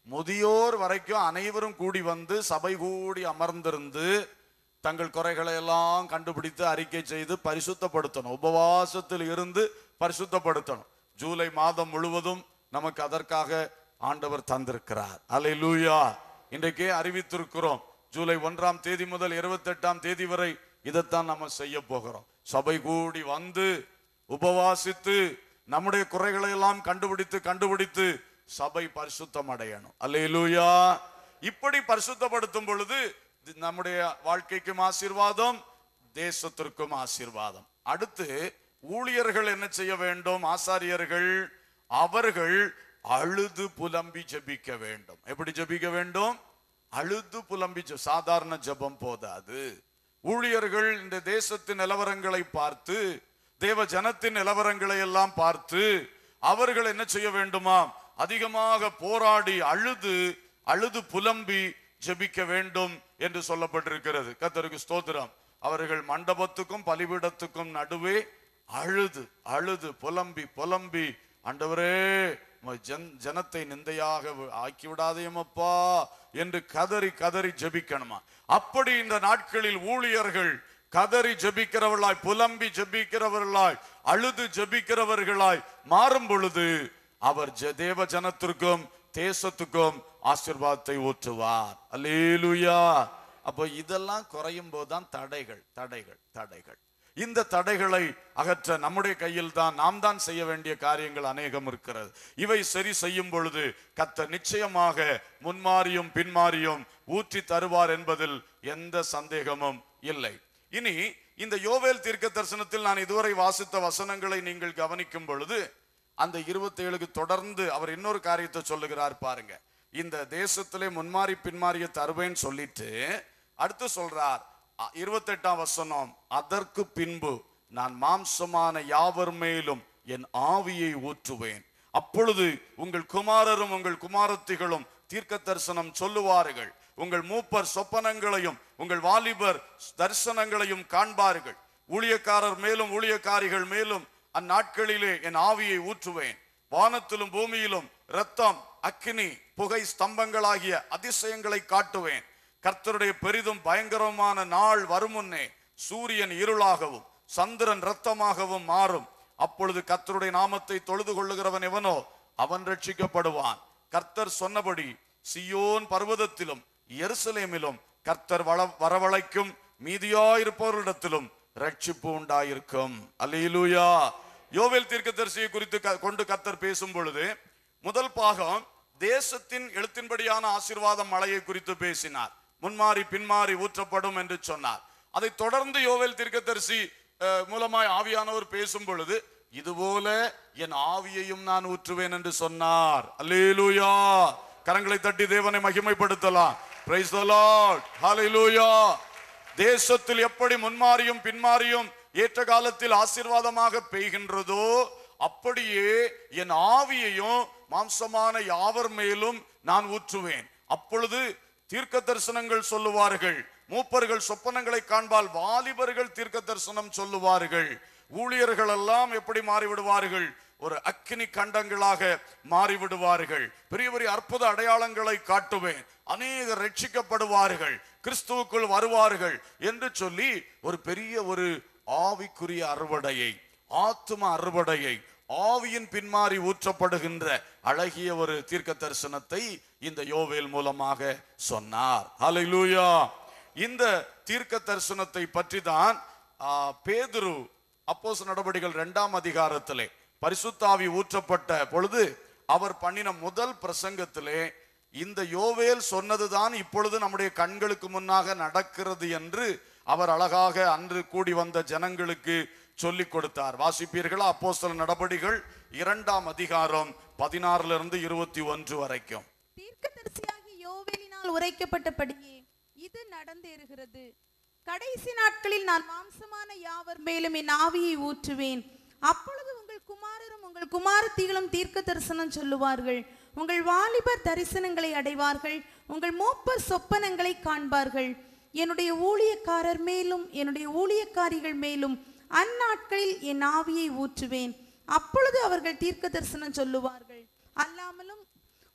முதியோர் வரைக்கும் அனைவரும் கூடி வந்து சபை கூடி அமர்ந்திருந்து தங்கள் குறைகளை எல்லாம் கண்டுபிடித்து அறிக்கை செய்து பரிசுத்தப்படுத்தணும் உபவாசத்தில் இருந்து பரிசுத்தப்படுத்தணும் ஜூலை மாதம் முழுவதும் நமக்கு அதற்காக ஆண்டவர் தந்திருக்கிறார் அல்லேலூயா இன்றைக்கே அறிவித்திருக்கிறோம் ஜூலை ஒன்றாம் தேதி முதல் இருபத்தெட்டாம் தேதி வரை இதைத்தான் நம்ம செய்ய போகிறோம் சபை கூடி வந்து உபவாசித்து நம்முடைய குறைகளை எல்லாம் கண்டுபிடித்து கண்டுபிடித்து சபை பரிசுத்தம் அடையணும் அல்லேலூயா இப்படி பரிசுத்தப்படுத்தும் பொழுது இது நம்முடைய வாழ்க்கைக்கும் ஆசீர்வாதம் தேசத்திற்கும் ஆசீர்வாதம் அடுத்து ஊழியர்கள் என்ன செய்ய வேண்டும் ஆசாரியர்கள் அவர்கள் அழுது புலம்பி ஜெபிக்க வேண்டும் எப்படி ஜெபிக்க வேண்டும் அழுது புலம்பி ஜெ- சாதாரண ஜெபம் போதாது ஊழியர்கள் இந்த தேசத்தின் நிலவரங்களை பார்த்து தேவ ஜனத்தின் நிலவரங்களை எல்லாம் பார்த்து அவர்கள் என்ன செய்ய வேண்டுமா அதிகமாக போராடி அழுது அழுது புலம்பி ஜெபிக்க வேண்டும் என்று சொல்லப்பட்டிருக்கிறது கர்த்தருக்கு ஸ்தோத்திரம் அவர்கள் மண்டபத்துக்கும் பலிபீடத்துக்கும் நடுவே அழுது அழுது புலம்பி புலம்பி ஆண்டவரே உம்மை ஜன் ஜனத்தை நிந்தையாக வி- ஆக்கி விடாதேயமப்பா என்று கதறி கதறி ஜெபிக்கணுமா அப்படி இந்த நாட்களில் ஊழியர்கள் கதறி ஜெபிக்கிறவர்களாய் புலம்பி ஜெபிக்கிறவர்களாய் அழுது ஜெபிக்கிறவர்களாய் மாறும் பொழுது அவர் ஜ- தேவ ஜனத்திற்கும் தேசத்துக்கும் ஆசீர்வாதத்தை ஊற்றுவார் அல்லேலூயா அப்போ இதெல்லாம் குறையும் போதுதான் தடைகள் தடைகள் தடைகள் இந்த தடைகளை அகற்ற நம்முடைய கையில் தான் நாம் தான் செய்ய வேண்டிய காரியங்கள் அநேகம் இருக்கிறது இவை சரி செய்யும் பொழுது கத்த நிச்சயமாக முன்மாறியும் பின்மாறியும் ஊற்றி தருவார் என்பதில் எந்த சந்தேகமும் இல்லை இனி இந்த யோவேல் தீர்க்க தரிசனத்தில் நான் இதுவரை வாசித்த வசனங்களை நீங்கள் கவனிக்கும் பொழுது அந்த இருபத்தி ஏழுக்கு தொடர்ந்து அவர் இன்னொரு காரியத்தை சொல்லுகிறார் பாருங்க இந்த தேசத்திலே முன்மாறி பின்மாறிய தருவேன்னு சொல்லிட்டு அடுத்து சொல்றார் அ- இருபத்தெட்டாம் வசனம் அதற்கு பின்பு நான் மாம்சமான யாவர் மேலும் என் ஆவியை ஊற்றுவேன் அப்பொழுது உங்கள் குமாரரும் உங்கள் குமாரத்திகளும் தீர்க்க தரிசனம் சொல்லுவார்கள் உங்கள் மூப்பர் சொப்பனங்களையும் உங்கள் வாலிபர் தரிசனங்களையும் காண்பார்கள் ஊழியக்காரர் மேலும் ஊழியக்காரிகள் மேலும் அந்நாட்களிலே என் ஆவியை ஊற்றுவேன் வானத்திலும் பூமியிலும் இரத்தம் அக்கினி புகை ஸ்தம்பங்களாகிய அதிசயங்களை காட்டுவேன் கர்த்தருடைய பெரிதும் பயங்கரமான நாள் வருமுன்னே சூரியன் இருளாகவும் சந்திரன் இரத்தமாகவும் மாறும் அப்பொழுது கர்த்தருடைய நாமத்தை தொழுது கொள்ளுகிறவன் எவனோ அவன் ரட்சிக்கப்படுவான் கர்த்தர் சொன்னபடி சியோன் பர்வதத்திலும் எருசலேமிலும் கர்த்தர் வள வரவழைக்கும் மீதியாயிருப்பவர்களிடத்திலும் ரட்சிப்பு உண்டாயிருக்கும் அல்லேலூயா யோவேல் தீர்க்கதரிசியை குறித்து க- கொண்டு கர்த்தர் பேசும் பொழுது முதல் பாகம் தேசத்தின் எழுத்தின்படியான ஆசீர்வாதம் மழையை குறித்து பேசினார் முன்மாறி பின்மாறி ஊற்றப்படும் என்று சொன்னார் அதை தொடர்ந்து யோவேல் தீர்க்கதரிசி அஹ், மூலமாய் ஆவியானவர் பேசும் பொழுது இதுபோல என் ஆவியையும் நான் ஊற்றுவேன் என்று சொன்னார் அல்லேலூயா கரங்களை தட்டி தேவனை மகிமைப்படுத்தலாம் பிரைஸ் தி லார்ட் ஹalleluya தேசத்தில் எப்படி முன்மாறியும் பின்மாறியும் ஏற்ற காலத்தில் ஆசீர்வாதமாக பெய்கின்றதோ அப்படியே என் ஆவியையும் மாம்சமான யாவர் மேலும் நான் ஊற்றுவேன் அப்பொழுது தீர்க்க தரிசனங்கள் சொல்லுவார்கள் மூப்பர்கள் சொப்பனங்களை காண்பால் வாலிபர்கள் தீர்க்க தரிசனம் சொல்லுவார்கள் ஊழியர்கள் எல்லாம் எப்படி மாறிவிடுவார்கள் ஒரு அக்கினி கண்டங்களாக மாறிவிடுவார்கள் பெரிய பெரிய அற்புத அடையாளங்களை காட்டுவேன் அநேகர் ரட்சிக்கப்படுவார்கள் கிறிஸ்துவுக்குள் வருவார்கள் என்று சொல்லி ஒரு பெரிய ஒரு ஆவிக்குரிய அறுவடையை ஆத்தும அறுவடையை ஆவியின் பின்மாறி ஊற்றப்படுகின்ற அழகிய ஒரு தீர்க்க தரிசனத்தை இந்த யோவேல் மூலமாக சொன்னார் ஹalleluya இந்த தீர்க்க தரிசனத்தை பற்றி தான் ஆ, பேதுரு அப்போஸ் நடவடிக்கைகள் இரண்டாம் அதிகாரத்திலே பரிசுத்தாவி ஊற்றப்பட்ட பொழுது அவர் பண்ணின முதல் பிரசங்கத்திலே இந்த யோவேல் சொன்னதுதான் இப்பொழுது நம்முடைய கண்களுக்கு முன்னாக நடக்கிறது என்று அவர் அழகாக அன்று கூடி வந்த ஜனங்களுக்கு சொல்லிக் கொடுத்தார் வாசிப்பீர்களா அப்போஸ்தல நடபடிகள் இரண்டாம் அதிகாரம் பதினாறுல இருந்து இருபத்தி ஒன்று வரைக்கும் தீர்க்கதரிசியாகிய யோவேலினால் உரைக்கப்பட்டபடியே இது நடந்தேறுகிறது கடைசி நாட்களில் நான் மாம்சமான யாவர் மேலும் என் ஆவியை ஊற்றுவேன் அப்பொழுது உங்கள் குமாரரும் உங்கள் குமாரத்திகளும் தீர்க்க தரிசனம் சொல்லுவார்கள் உங்கள் வாலிபர் தரிசனங்களை அடைவார்கள் உங்கள் மூப்பர் சொப்பனங்களை காண்பார்கள் என்னுடைய ஊழியக்காரர் மேலும் என்னுடைய ஊழியக்காரிகள் மேலும் அந்நாட்களில் என் ஆவியை ஊற்றுவேன் அப்பொழுது அவர்கள் தீர்க்க தரிசனம் சொல்லுவார்கள் அல்லாமலும்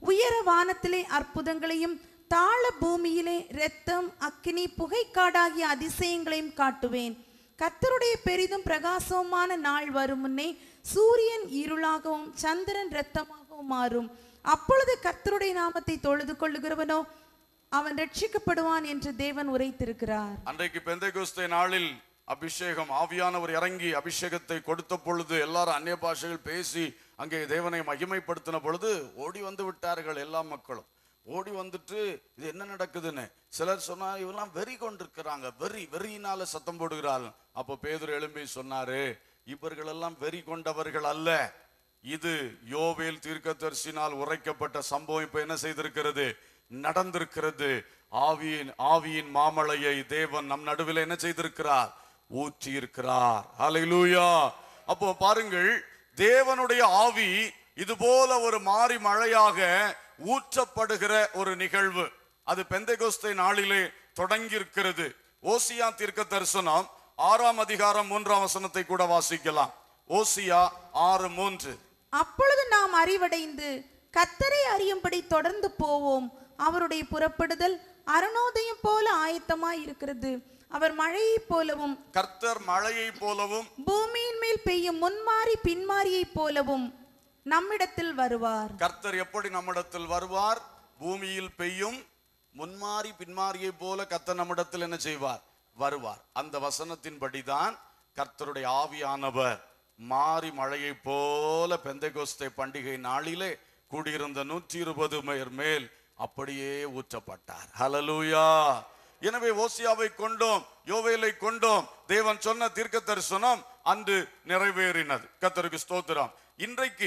உயர வானத்திலே அற்புதங்களையும் தாழ பூமியிலே இரத்தம் அக்கினி புகைக்காடாகிய அதிசயங்களையும் காட்டுவேன் கர்த்தருடைய பெரிதும் பிரகாசமான நாள் வரும் முன்னே சூரியன் இருளாகவும் சந்திரன் இரத்தமாகவும் மாறும் அப்பொழுது கர்த்தருடைய நாமத்தை தொழுது கொள்ளுகிறவனோ அவன் ரட்சிக்கப்படுவான் என்று தேவன் உரைத்திருக்கிறார் அன்றைக்கு பெந்தைகோஸ்தே நாளில் அபிஷேகம் ஆவியானவர் இறங்கி அபிஷேகத்தை கொடுத்த பொழுது எல்லாரும் அந்நிய பாஷைகள் பேசி அங்கே தேவனை மகிமைப்படுத்தின பொழுது ஓடி வந்து விட்டார்கள் எல்லா மக்களும் ஓடி வந்துட்டு இது என்ன நடக்குதுன்னு சிலர் சொன்னா இவெல்லாம் வெறி கொண்டிருக்கிறாங்க வெறி வெறியினால சத்தம் போடுகிறார்கள் அப்போ பேதுரு எழும்பி சொன்னாரு இவர்கள் எல்லாம் வெறி கொண்டவர்கள் அல்ல இது யோவேல் தீர்க்கதரிசினால் உரைக்கப்பட்ட சம்பவம் இப்ப என்ன செய்திருக்கிறது நடந்திருக்கிறது ஆவியின் ஆவியின் மாமலையை தேவன் நம் நடுவில் என்ன செய்திருக்கிறார் ஊற்றி இருக்கிறார் ஹalleluya அப்போ பாருங்கள் தேவனுடைய ஆவி இது போல ஒரு மாறி மழையாக ஊற்றப்படுகிற ஒரு நிகழ்வு அது பெந்தைகோஸ்தை நாளிலே தொடங்கி இருக்கிறது ஓசியா தீர்க்க தரிசனம் ஆறாம் அதிகாரம் மூன்றாம் வசனத்தை கூட வாசிக்கலாம் ஓசியா ஆறு மூன்று அப்பொழுது நாம் அறிவடைந்து கத்தரை அறியும்படி தொடர்ந்து போவோம் அவருடைய புறப்படுதல் அருணோதயம் போல ஆயத்தமாய் இருக்கிறது அவர் மழையைப் போலவும் கர்த்தர் மழையைப் போலவும் பூமியின் மேல் பெய்யும் முன்மாறி பின்மாரியைப் போலவும் நம்மிடத்தில் வருவார் கர்த்தர் எப்படி நம்மிடத்தில் வருவார் பூமியில் பெய்யும் முன்மாறி பின்மாறியை போல கர்த்தர் நம்மிடத்தில் என்ன செய்வார் வருவார் அந்த வசனத்தின்படிதான் கர்த்தருடைய ஆவியானவர் மாறி மழையைப் போல பெந்தைகோஸ்தை பண்டிகை நாளிலே கூடியிருந்த நூற்றி இருபது பேர் மேல் அப்படியே ஊற்றப்பட்டார் ஹalleluya எனவே ஓசியாவை கொண்டோம் யோவேலை கொண்டோம் தேவன் சொன்ன தீர்க்க தரிசனம் அன்று நிறைவேறினது கர்த்தருக்கு ஸ்தோத்திரம் இன்றைக்கு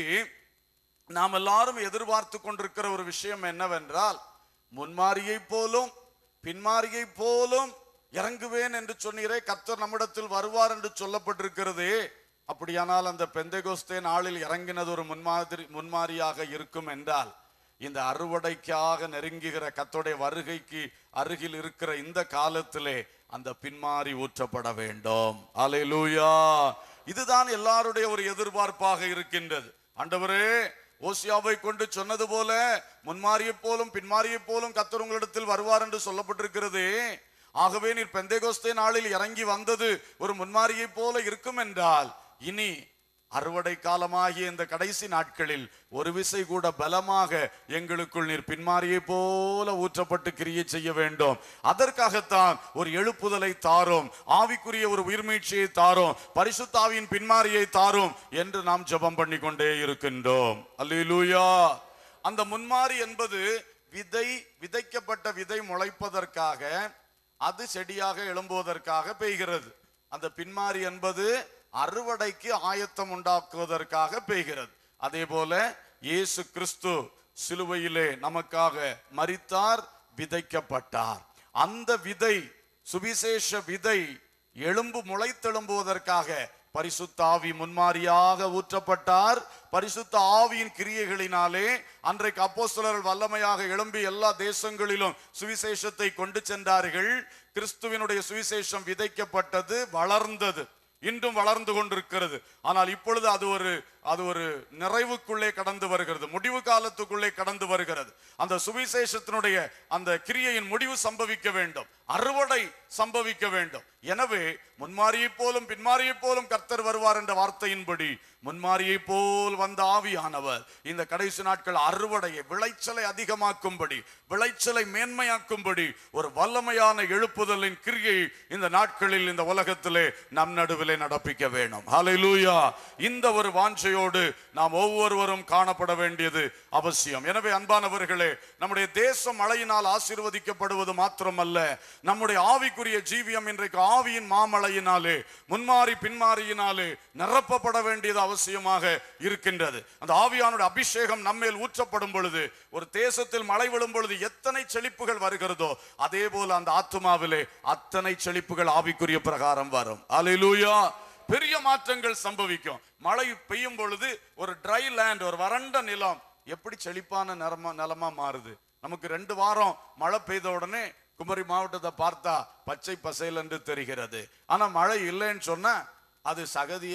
நாம் எல்லாரும் எதிர்பார்த்து கொண்டிருக்கிற ஒரு விஷயம் என்னவென்றால் முன்மாரியை போலும் பின்மாரியை போலும் இறங்குவேன் என்று சொன்னீரே கர்த்தர் நம்மிடத்தில் வருவார் என்று சொல்லப்பட்டிருக்கிறது அப்படியானால் அந்த பெந்தைகோஸ்தே நாளில் இறங்கினது ஒரு முன்மாதிரி முன்மாரியாக இருக்கும் என்றால் இந்த அறுவடைக்காக நெருங்குகிற கர்த்தருடைய வருகைக்கு அருகில் இருக்கிற இந்த காலத்திலே அந்த பின்மாறி ஊற்றப்பட வேண்டும் அல்லேலூயா இதுதான் எல்லாருடைய ஒரு எதிர்பார்ப்பாக இருக்கின்றது ஆண்டவரே ஓசியாவை கொண்டு சொன்னது போல முன்மாரியைப் போலும் பின்மாரியைப் போலும் கர்த்தர் உங்களிடத்தில் வருவார் என்று சொல்லப்பட்டிருக்கிறது ஆகவே நீர் பெந்தைகோஸ்தே நாளில் இறங்கி வந்தது ஒரு முன்மாரியைப் போல இருக்கும் என்றால் இனி அறுவடை காலமாகிய இந்த கடைசி நாட்களில் ஒரு விசை கூட பலமாக எங்களுக்குள் நீர் பின்மாரியை போல ஊற்றப்பட்டு கிரியை செய்ய வேண்டும் அதற்காகத்தான் ஒரு எழுப்புதலை தாரும் ஆவிக்குரிய ஒரு உயிர்மீழ்ச்சியை தாரும் பரிசுத்தாவியின் பின்மாரியை தாரும் என்று நாம் ஜெபம் பண்ணி கொண்டே இருக்கின்றோம் அல்லேலூயா அந்த முன்மாரி என்பது விதை விதைக்கப்பட்ட விதை முளைப்பதற்காக அது செடியாக எழும்புவதற்காக பெய்கிறது அந்த பின்மாரி என்பது அறுவடைக்கு ஆயத்தம் உண்டாக்குவதற்காக பெய்கிறது அதே போல இயேசு கிறிஸ்து சிலுவையிலே நமக்காக மரித்தார் விதைக்கப்பட்டார் அந்த விதை சுவிசேஷ விதை எலும்பு முளைத்தெழும்புவதற்காக பரிசுத்த ஆவி முன்மாரியாக ஊற்றப்பட்டார் பரிசுத்த ஆவியின் கிரியைகளினாலே அன்றைக்கு அப்போஸ்தலர்கள் வல்லமையாக எழும்பி எல்லா தேசங்களிலும் சுவிசேஷத்தை கொண்டு சென்றார்கள் கிறிஸ்துவினுடைய சுவிசேஷம் விதைக்கப்பட்டது வளர்ந்தது இன்றும் வளர்ந்து கொண்டிருக்கிறது ஆனால் இப்பொழுது அது ஒரு அது ஒரு நிறைவுக்குள்ளே கடந்து வருகிறது முடிவு காலத்துக்குள்ளே கடந்து வருகிறது அந்த சுவிசேஷத்தினுடைய அந்த கிரியையின் முடிவு சம்பவிக்க வேண்டும் அறுவடை சம்பவிக்க வேண்டும் எனவே முன்மாரியைப் போலும் பின்மாரியைப் போலும் கர்த்தர் வருவார் என்ற வார்த்தையின்படி முன்மாரியைப் போல் வந்த ஆவியானவர் இந்த கடைசி நாட்கள் அறுவடையை விளைச்சலை அதிகமாக்கும்படி விளைச்சலை மேன்மையாக்கும்படி ஒரு வல்லமையான எழுப்புதலின் கிரியை இந்த நாட்களில் இந்த உலகத்திலே நம் நடுவிலே நடப்பிக்க வேணும் ஹalleluya இந்த ஒரு வாஞ்சையோடு நாம் ஒவ்வொருவரும் காணப்பட வேண்டியது அவசியம் எனவே அன்பானவர்களே நம்முடைய தேசம் மழையினால் ஆசீர்வதிக்கப்படுவது மாத்திரமல்ல நம்முடைய ஆவிக்குரிய ஜீவியம் இன்றைக்கு ஆவியின் மாமழையினாலே முன்மாறி பின்மாறியினாலே நிரப்பப்பட வேண்டியது அவசியமாக இருக்கின்றது அந்த ஆவியானுடைய அபிஷேகம் நம்மேல் ஊற்றப்படும் பொழுது ஒரு தேசத்தில் மழை விழும் பொழுது எத்தனை செழிப்புகள் வருகிறதோ அதே போல அந்த ஆத்துமாவிலே அத்தனை செழிப்புகள் ஆவிக்குரிய பிரகாரம் வரும் அல்லேலூயா பெரிய மாற்றங்கள் சம்பவிக்கும் மழை பெய்யும் பொழுது ஒரு ட்ரை லேண்ட் ஒரு வறண்ட நிலம் எப்படி செழிப்பான நிலமா நிலமா மாறுது நமக்கு ரெண்டு வாரம் மழை பெய்த உடனே குமரி மாவட்டத்தை பார்த்தா பச்சை பசையில் என்று தெரிகிறது ஆனா மழை இல்லைன்னு சொன்னா அது சகதியா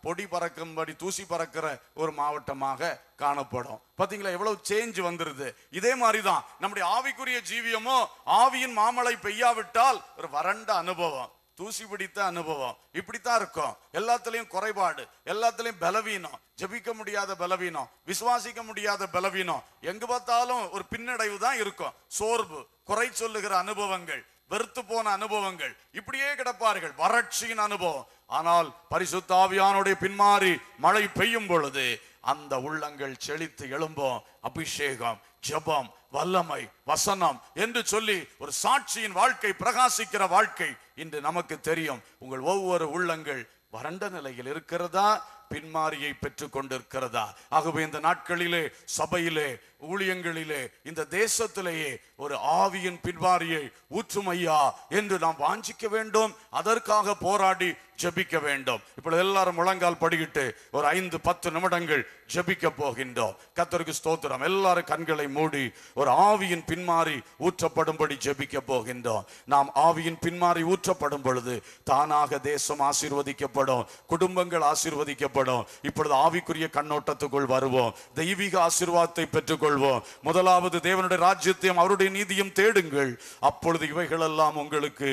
பொடி பறக்கும்படி தூசி பறக்கிற ஒரு மாவட்டமாக காணப்படும் பாத்தீங்களா எவ்வளவு சேஞ்ச் வந்துருது இதே மாதிரிதான் நம்முடைய ஆவிக்குரிய ஜீவியமோ ஆவியின் மாமழை பெய்யாவிட்டால் ஒரு வறண்ட அனுபவம் தூசி பிடித்த அனுபவம் இப்படித்தான் இருக்கும் எல்லாத்துலயும் குறைபாடு எல்லாத்துலயும் பலவீனம் ஜெபிக்க முடியாத பலவீனம் விசுவாசிக்க முடியாத பலவீனம் எங்க பார்த்தாலும் ஒரு பின்னடைவு தான் இருக்கும் சோர்வு குறை சொல்லுகிற அனுபவங்கள் வெறுத்து போன அனுபவங்கள் இப்படியே கிடப்பார்கள் வறட்சியின் அனுபவம் ஆனால் பரிசுத்த ஆவியானுடைய பின்மாறி மழை பெய்யும் பொழுது அந்த உள்ளங்கள் செழித்து எழும்போம் அபிஷேகம் ஜெபம் வல்லமை வசனம் என்று சொல்லி ஒரு சாட்சியின் வாழ்க்கை பிரகாசிக்கிற வாழ்க்கை இன்று நமக்கு தெரியும் உங்கள் ஒவ்வொரு உள்ளங்கள் வறண்ட நிலையில் இருக்கிறதா பின்மாரியை பெற்றுக் கொண்டிருக்கிறதா ஆகவே இந்த நாட்களிலே சபையிலே ஊழியங்களிலே இந்த தேசத்திலேயே ஒரு ஆவியின் பின்மாரியை ஊற்றும் ஐயா என்று நாம் வாஞ்சிக்க வேண்டும் அதற்காக போராடி ஜெபிக்க வேண்டும் இப்பொழுது எல்லாரும் முழங்கால் படிக்கிட்டு ஒரு ஐந்து பத்து நிமிடங்கள் ஜெபிக்க போகின்றோம் கத்தருக்கு ஸ்தோத்திரம் எல்லாரும் கண்களை மூடி ஒரு ஆவியின் பின்மாறி ஊற்றப்படும்படி ஜெபிக்க போகின்றோம் நாம் ஆவியின் பின்மாறி ஊற்றப்படும் பொழுது தானாக தேசம் ஆசீர்வதிக்கப்படும் குடும்பங்கள் ஆசீர்வதிக்கப்படும் இப்பொழுது ஆவிக்குரிய கண்ணோட்டத்துக்குள் வருவோம் தெய்வீக ஆசீர்வாதத்தை பெற்றுக்கொள்வோம் முதலாவது தேவனுடைய ராஜ்யத்தையும் அவருடைய நீதியும் தேடுங்கள் அப்பொழுது இவைகளெல்லாம் உங்களுக்கு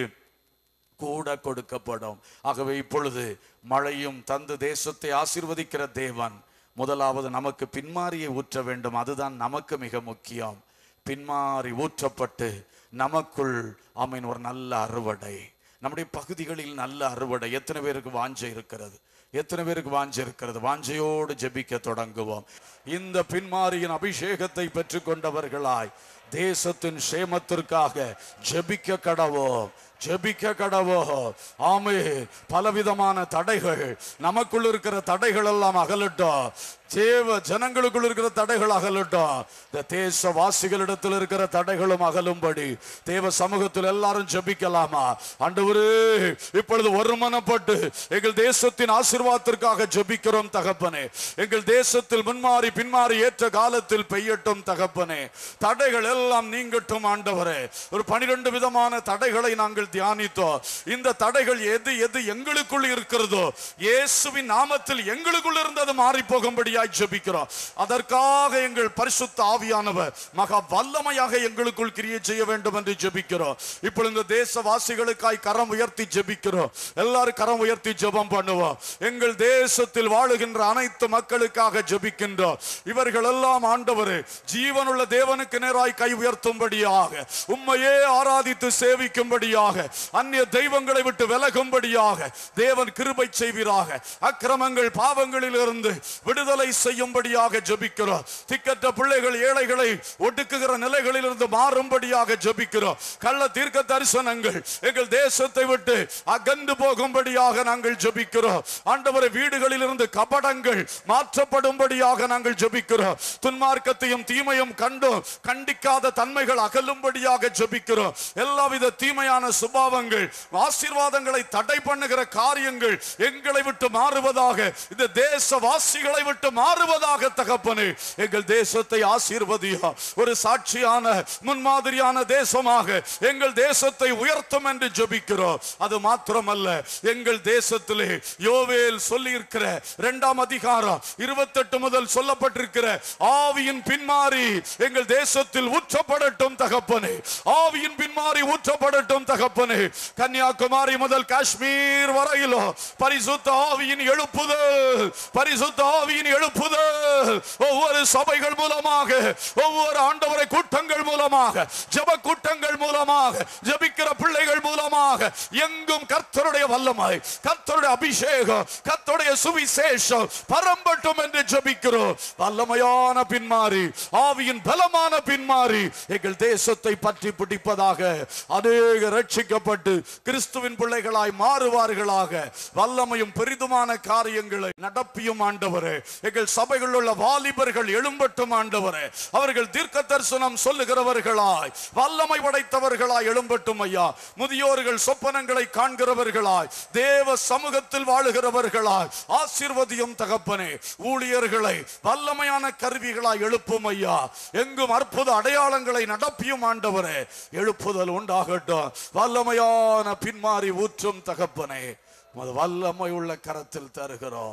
கூட கொடுக்கப்படும் ஆகவே இப்பொழுது மழையும் தந்து தேசத்தை ஆசீர்வதிக்கிற தேவன் முதலாவது நமக்கு பின்மாரியை ஊற்ற வேண்டும் அதுதான் நமக்கு மிக முக்கியம் பின்மாறி ஊற்றப்பட்டு நமக்குள் ஆமீன் ஒரு நல்ல அறுவடை நம்முடைய பகுதிகளில் நல்ல அறுவடை எத்தனை பேருக்கு வாஞ்சை இருக்கிறது எத்தனை பேருக்கு வாஞ்சை இருக்கிறது வாஞ்சையோடு ஜெபிக்க தொடங்குவோம் இந்த பின்மாரியின் அபிஷேகத்தை பெற்றுக்கொண்டவர்களாய் தேசத்தின் சேமத்திற்காக ஜெபிக்க கடவோம் ஜெபிக்க கடவோ ஆமே பலவிதமான தடைகள் நமக்குள் இருக்கிற தடைகள் எல்லாம் அகலட்டும் தேவ ஜனங்களுக்குள் இருக்கிற தடைகள் அகலட்டும் இந்த தேச வாசிகளிடத்தில் இருக்கிற தடைகளும் அகலும்படி தேவ சமூகத்தில் எல்லாரும் ஜெபிக்கலாமா ஆண்டவரே இப்பொழுது ஒருமனப்பட்டு எங்கள் தேசத்தின் ஆசீர்வாதத்திற்காக ஜெபிக்கிறோம் தகப்பனே எங்கள் தேசத்தில் முன்மாறி பின்மாறி ஏற்ற காலத்தில் பெய்யட்டும் தகப்பனே தடைகள் எல்லாம் நீங்கட்டும் ஆண்டவரே ஒரு பனிரெண்டு விதமான தடைகளை நாங்கள் தியானித்தோம் இந்த தடைகள் எது எது எங்களுக்குள் இருக்கிறதோ இயேசுவின் நாமத்தில் எங்களுக்குள் இருந்தது மாறி போகும்படியாய் ஜெபிக்கிறோம் அதற்காக எங்கள் பரிசுத்த ஆவியானவர் மகா வல்லமையாக எங்களுக்குள் கிரியை செய்ய வேண்டும் என்று ஜெபிக்கிறோம் இப்பொழுது இந்த தேசவாசிகளுக்காய் கரம் உயர்த்தி ஜெபிக்கிறோம் எல்லாரும் கரம் உயர்த்தி ஜெபம் பண்ணுவோம் எங்கள் தேசத்தில் வாழுகின்ற அனைத்து மக்களுக்காக ஜெபிக்கின்றோம் இவர்கள் எல்லாம் ஆண்டவரே ஜீவனுள்ள தேவனுக்கு நேராய் கை உயர்த்தும்படியாக உம்மையே ஆராதித்து சேவிக்கும்படியாக அந்நிய தெய்வங்களை விட்டு விலகும்படியாக தேவன் கிருபை செய்வீராக அக்கிரமங்கள் பாவங்களில் இருந்து விடுதலை செய்யும்படியாக ஜெபிக்கிறோம் திக்கற்ற பிள்ளைகள் ஏழைகளை ஒடுக்குகிற நிலைகளில் இருந்து மாறும்படியாக ஜெபிக்கிறோம் கள்ள தீர்க்க தரிசனங்கள் எங்கள் தேசத்தை விட்டு அகன்று போகும்படியாக நாங்கள் ஜெபிக்கிறோம் ஆண்டவரை வீடுகளில் இருந்து கபடங்கள் மாற்றப்படும்படியாக நாங்கள் ஜெபிக்கிறோம் துன்மார்க்கத்தையும் தீமையும் கண்டும் கண்டிக்காத தன்மைகள் அகலும்படியாக ஜெபிக்கிறோம் எல்லாவித தீமையான சுபாவங்கள் ஆசீர்வாதங்களை தடை பண்ணுகிற காரியங்கள் எங்களை விட்டு மாறுவதாக இந்த தேசவாசிகளை விட்டு மாறுவதாக தகப்பனே எங்கள் தேசத்தை ஆசீர்வதியா ஒரு சாட்சியான முன்மாதிரியான தேசமாக எங்கள் தேசத்தை உயர்த்தும் என்று ஜெபிக்கிறோம் அது மாத்திரமல்ல எங்கள் தேசத்திலே யோவேல் சொல்லி இருக்கிற இரண்டாம் அதிகாரம் இருபத்தெட்டு முதல் சொல்லப்பட்டிருக்கிற ஆவியின் பின்மாறி எங்கள் தேசத்தில் ஊற்றப்படட்டும் தகப்பனே ஆவியின் பின்மாறி ஊற்றப்படட்டும் தகப்பனே கன்னியாகுமரி முதல் காஷ்மீர் வரையிலும் பரிசுத்த ஆவியின் எழுப்புதல் பரிசுத்த ஆவியின் எழுப்புதல் ஒவ்வொரு சபைகள் மூலமாக ஒவ்வொரு ஆண்டவரை கூட்டங்கள் மூலமாக ஜெப கூட்டங்கள் மூலமாக ஜெபிக்கிற பிள்ளைகள் மூலமாக எங்கும் கர்த்தருடைய வல்லமை கர்த்தருடைய அபிஷேகம் கர்த்தருடைய சுவிசேஷம் பரம்பட்டும் என்று ஜெபிக்கிறோம் வல்லமையான பின்மாறி ஆவியின் பலமான பின்மாறி எங்கள் தேசத்தை பற்றி பிடிப்பதாக அநேக ரட்சிக்கப்பட்டு கிறிஸ்துவின் பிள்ளைகளாய் மாறுவார்களாக வல்லமையும் பெரிதுமான காரியங்களை நடப்பியும் ஆண்டவரே எங்கள் சபைகளில் உள்ள வாலிபர்கள் எழும்பட்டும் ஆண்டவரே அவர்கள் தீர்க்க தரிசனம் சொல்லுகிறவர்களாய் வல்லமை படைத்தவர்களாய் எழும்பட்டும் ஐயா முதியோர்கள் சொப்பனங்களை காண்கிறவர்களாய் தேவ சமூகத்தில் வாழுகிறவர்களாய் ஆசீர்வதியும் தகப்பனே ஊழியர்களை வல்லமையான கருவிகளாய் எழுப்பும் ஐயா எங்கும் அற்புத அடையாளங்களை நடப்பியும் ஆண்டவரே எழுப்புதல் உண்டாகட்டும் வல்லமையான பின்மாறி ஊற்றும் தகப்பனே உமது வல்லமை உள்ள கரத்தில் தருகிறோம்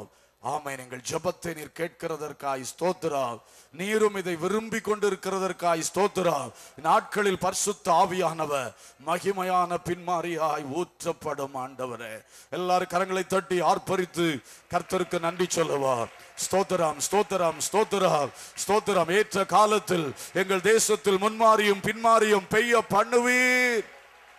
ஆமென் எங்கள் ஜெபத்தை நீர் கேட்கிறதற்காய் ஸ்தோத்திரம் நீரும் இதை விரும்பி கொண்டிருக்கிறதற்காய் ஸ்தோத்திரம் நாட்களில் பரிசுத்த ஆவியானவர் மகிமையான பின்மாரியாய் ஊற்றப்படும் ஆண்டவரே எல்லாரும் கரங்களை தட்டி ஆர்ப்பரித்து கர்த்தருக்கு நன்றி சொல்லுவார் ஸ்தோத்திரம் ஸ்தோத்திரம் ஸ்தோத்திரம் ஸ்தோத்திரம் ஏற்ற காலத்தில் எங்கள் தேசத்தில் முன்மாறியும் பின்மாறியும் பெய்ய பண்ணுவீர்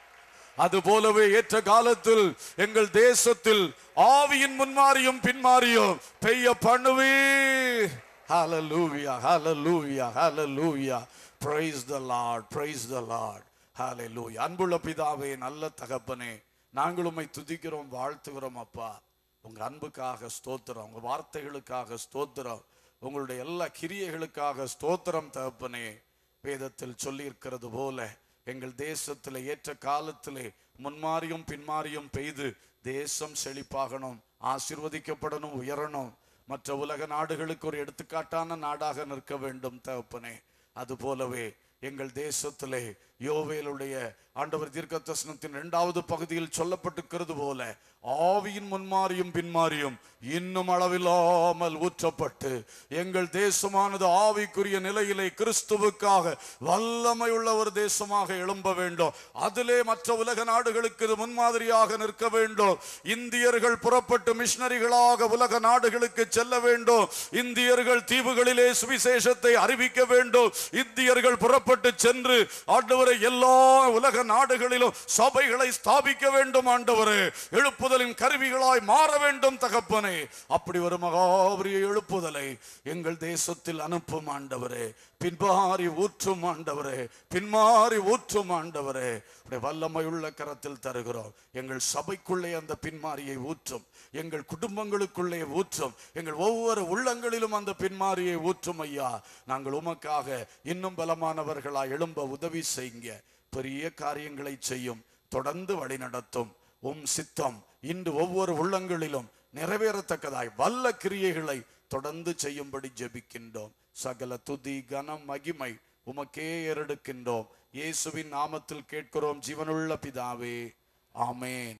அது போலவே ஏற்ற காலத்தில் எங்கள் தேசத்தில் ஆவியின் முன்மாறியும் பின்மாறியும் பெய்ய பண்ணுவீர் ஹalleluya hallelujah hallelujah praise the lord praise the lord hallelujah அன்புள்ள பிதாவே நல்ல தகப்பனே நாங்கள் உம்மை துதிக்கிறோம் வாழ்த்துகிறோம் அப்பா உங்க அன்புக்காக ஸ்தோத்திரம் உங்க வார்த்தைகளுக்காக ஸ்தோத்திரம் உங்களுடைய எல்லா கிரியைகளுக்காக ஸ்தோத்திரம் தகப்பனே வேதத்தில் சொல்லியிருக்கிறது போல எங்கள் தேசத்திலே ஏற்ற காலத்திலே முன்மாறியும் பின்மாறியும் பெய்து தேசம் செழிப்பாகணும் ஆசீர்வதிக்கப்படணும் உயரணும் மற்ற உலக நாடுகளுக்கு ஒரு எடுத்துக்காட்டான நாடாக நிற்க வேண்டும் தகப்பனே அது போலவே எங்கள் தேசத்திலே யோவேலுடைய ஆண்டவர் தீர்க்கதர்சனத்தின் இரண்டாவது பகுதியில் சொல்லப்பட்டிருக்கிறது போல ஆவியின் முன்மாறியும் பின்மாறியும் இன்னும் அளவில்லாமல் ஊற்றப்பட்டு எங்கள் தேசமானது ஆவிக்குரிய நிலையிலே கிறிஸ்துவுக்காக வல்லமை உள்ள ஒரு தேசமாக எழும்ப வேண்டும் அதிலே மற்ற உலக நாடுகளுக்கு இது முன்மாதிரியாக நிற்க வேண்டும் இந்தியர்கள் புறப்பட்டு மிஷனரிகளாக உலக நாடுகளுக்கு செல்ல வேண்டும் இந்தியர்கள் தீவுகளிலே சுவிசேஷத்தை அறிவிக்க வேண்டும் இந்தியர்கள் புறப்பட்டு சென்று ஆண்டவரை எல்லா உலக நாடுகளிலும் சபைகளை ஸ்தாபிக்க வேண்டும் ஆண்டவரே எழுப்புதலின் கருவிகளாய் மாற வேண்டும் தகப்பனே அப்படி ஒரு மகாபரிய எழுப்புதலை எங்கள் தேசத்தில் அனுப்பும் ஆண்டவரே பின்மாறி ஊற்றும் ஆண்டவரே பின்மாறி ஊற்றும் ஆண்டவரே உடைய வல்லமையுள்ள கரத்தில் தருகிறோம் எங்கள் சபைக்குள்ளே அந்த பின்மாரியை ஊற்றும் எங்கள் குடும்பங்களுக்குள்ளே ஊற்றும் எங்கள் ஒவ்வொரு உள்ளங்களிலும் அந்த பின்மாரியை ஊற்றும் ஐயா நாங்கள் உமக்காக இன்னும் பலமானவர்களாய் எழும்ப உதவி செய்யுங்க பெரிய காரியங்களை செய்யும் தொடர்ந்து வழி நடத்தும் உம் சித்தம் இன்று ஒவ்வொரு உள்ளங்களிலும் நிறைவேறத்தக்கதாய் வல்ல கிரியைகளை தொடர்ந்து செய்யும்படி ஜெபிக்கின்றோம் சகல துதி கனம் மகிமை உமக்கே ஏறெடுக்கின்றோம் இயேசுவின் நாமத்தில் கேட்கிறோம் ஜீவனுள்ள பிதாவே ஆமேன்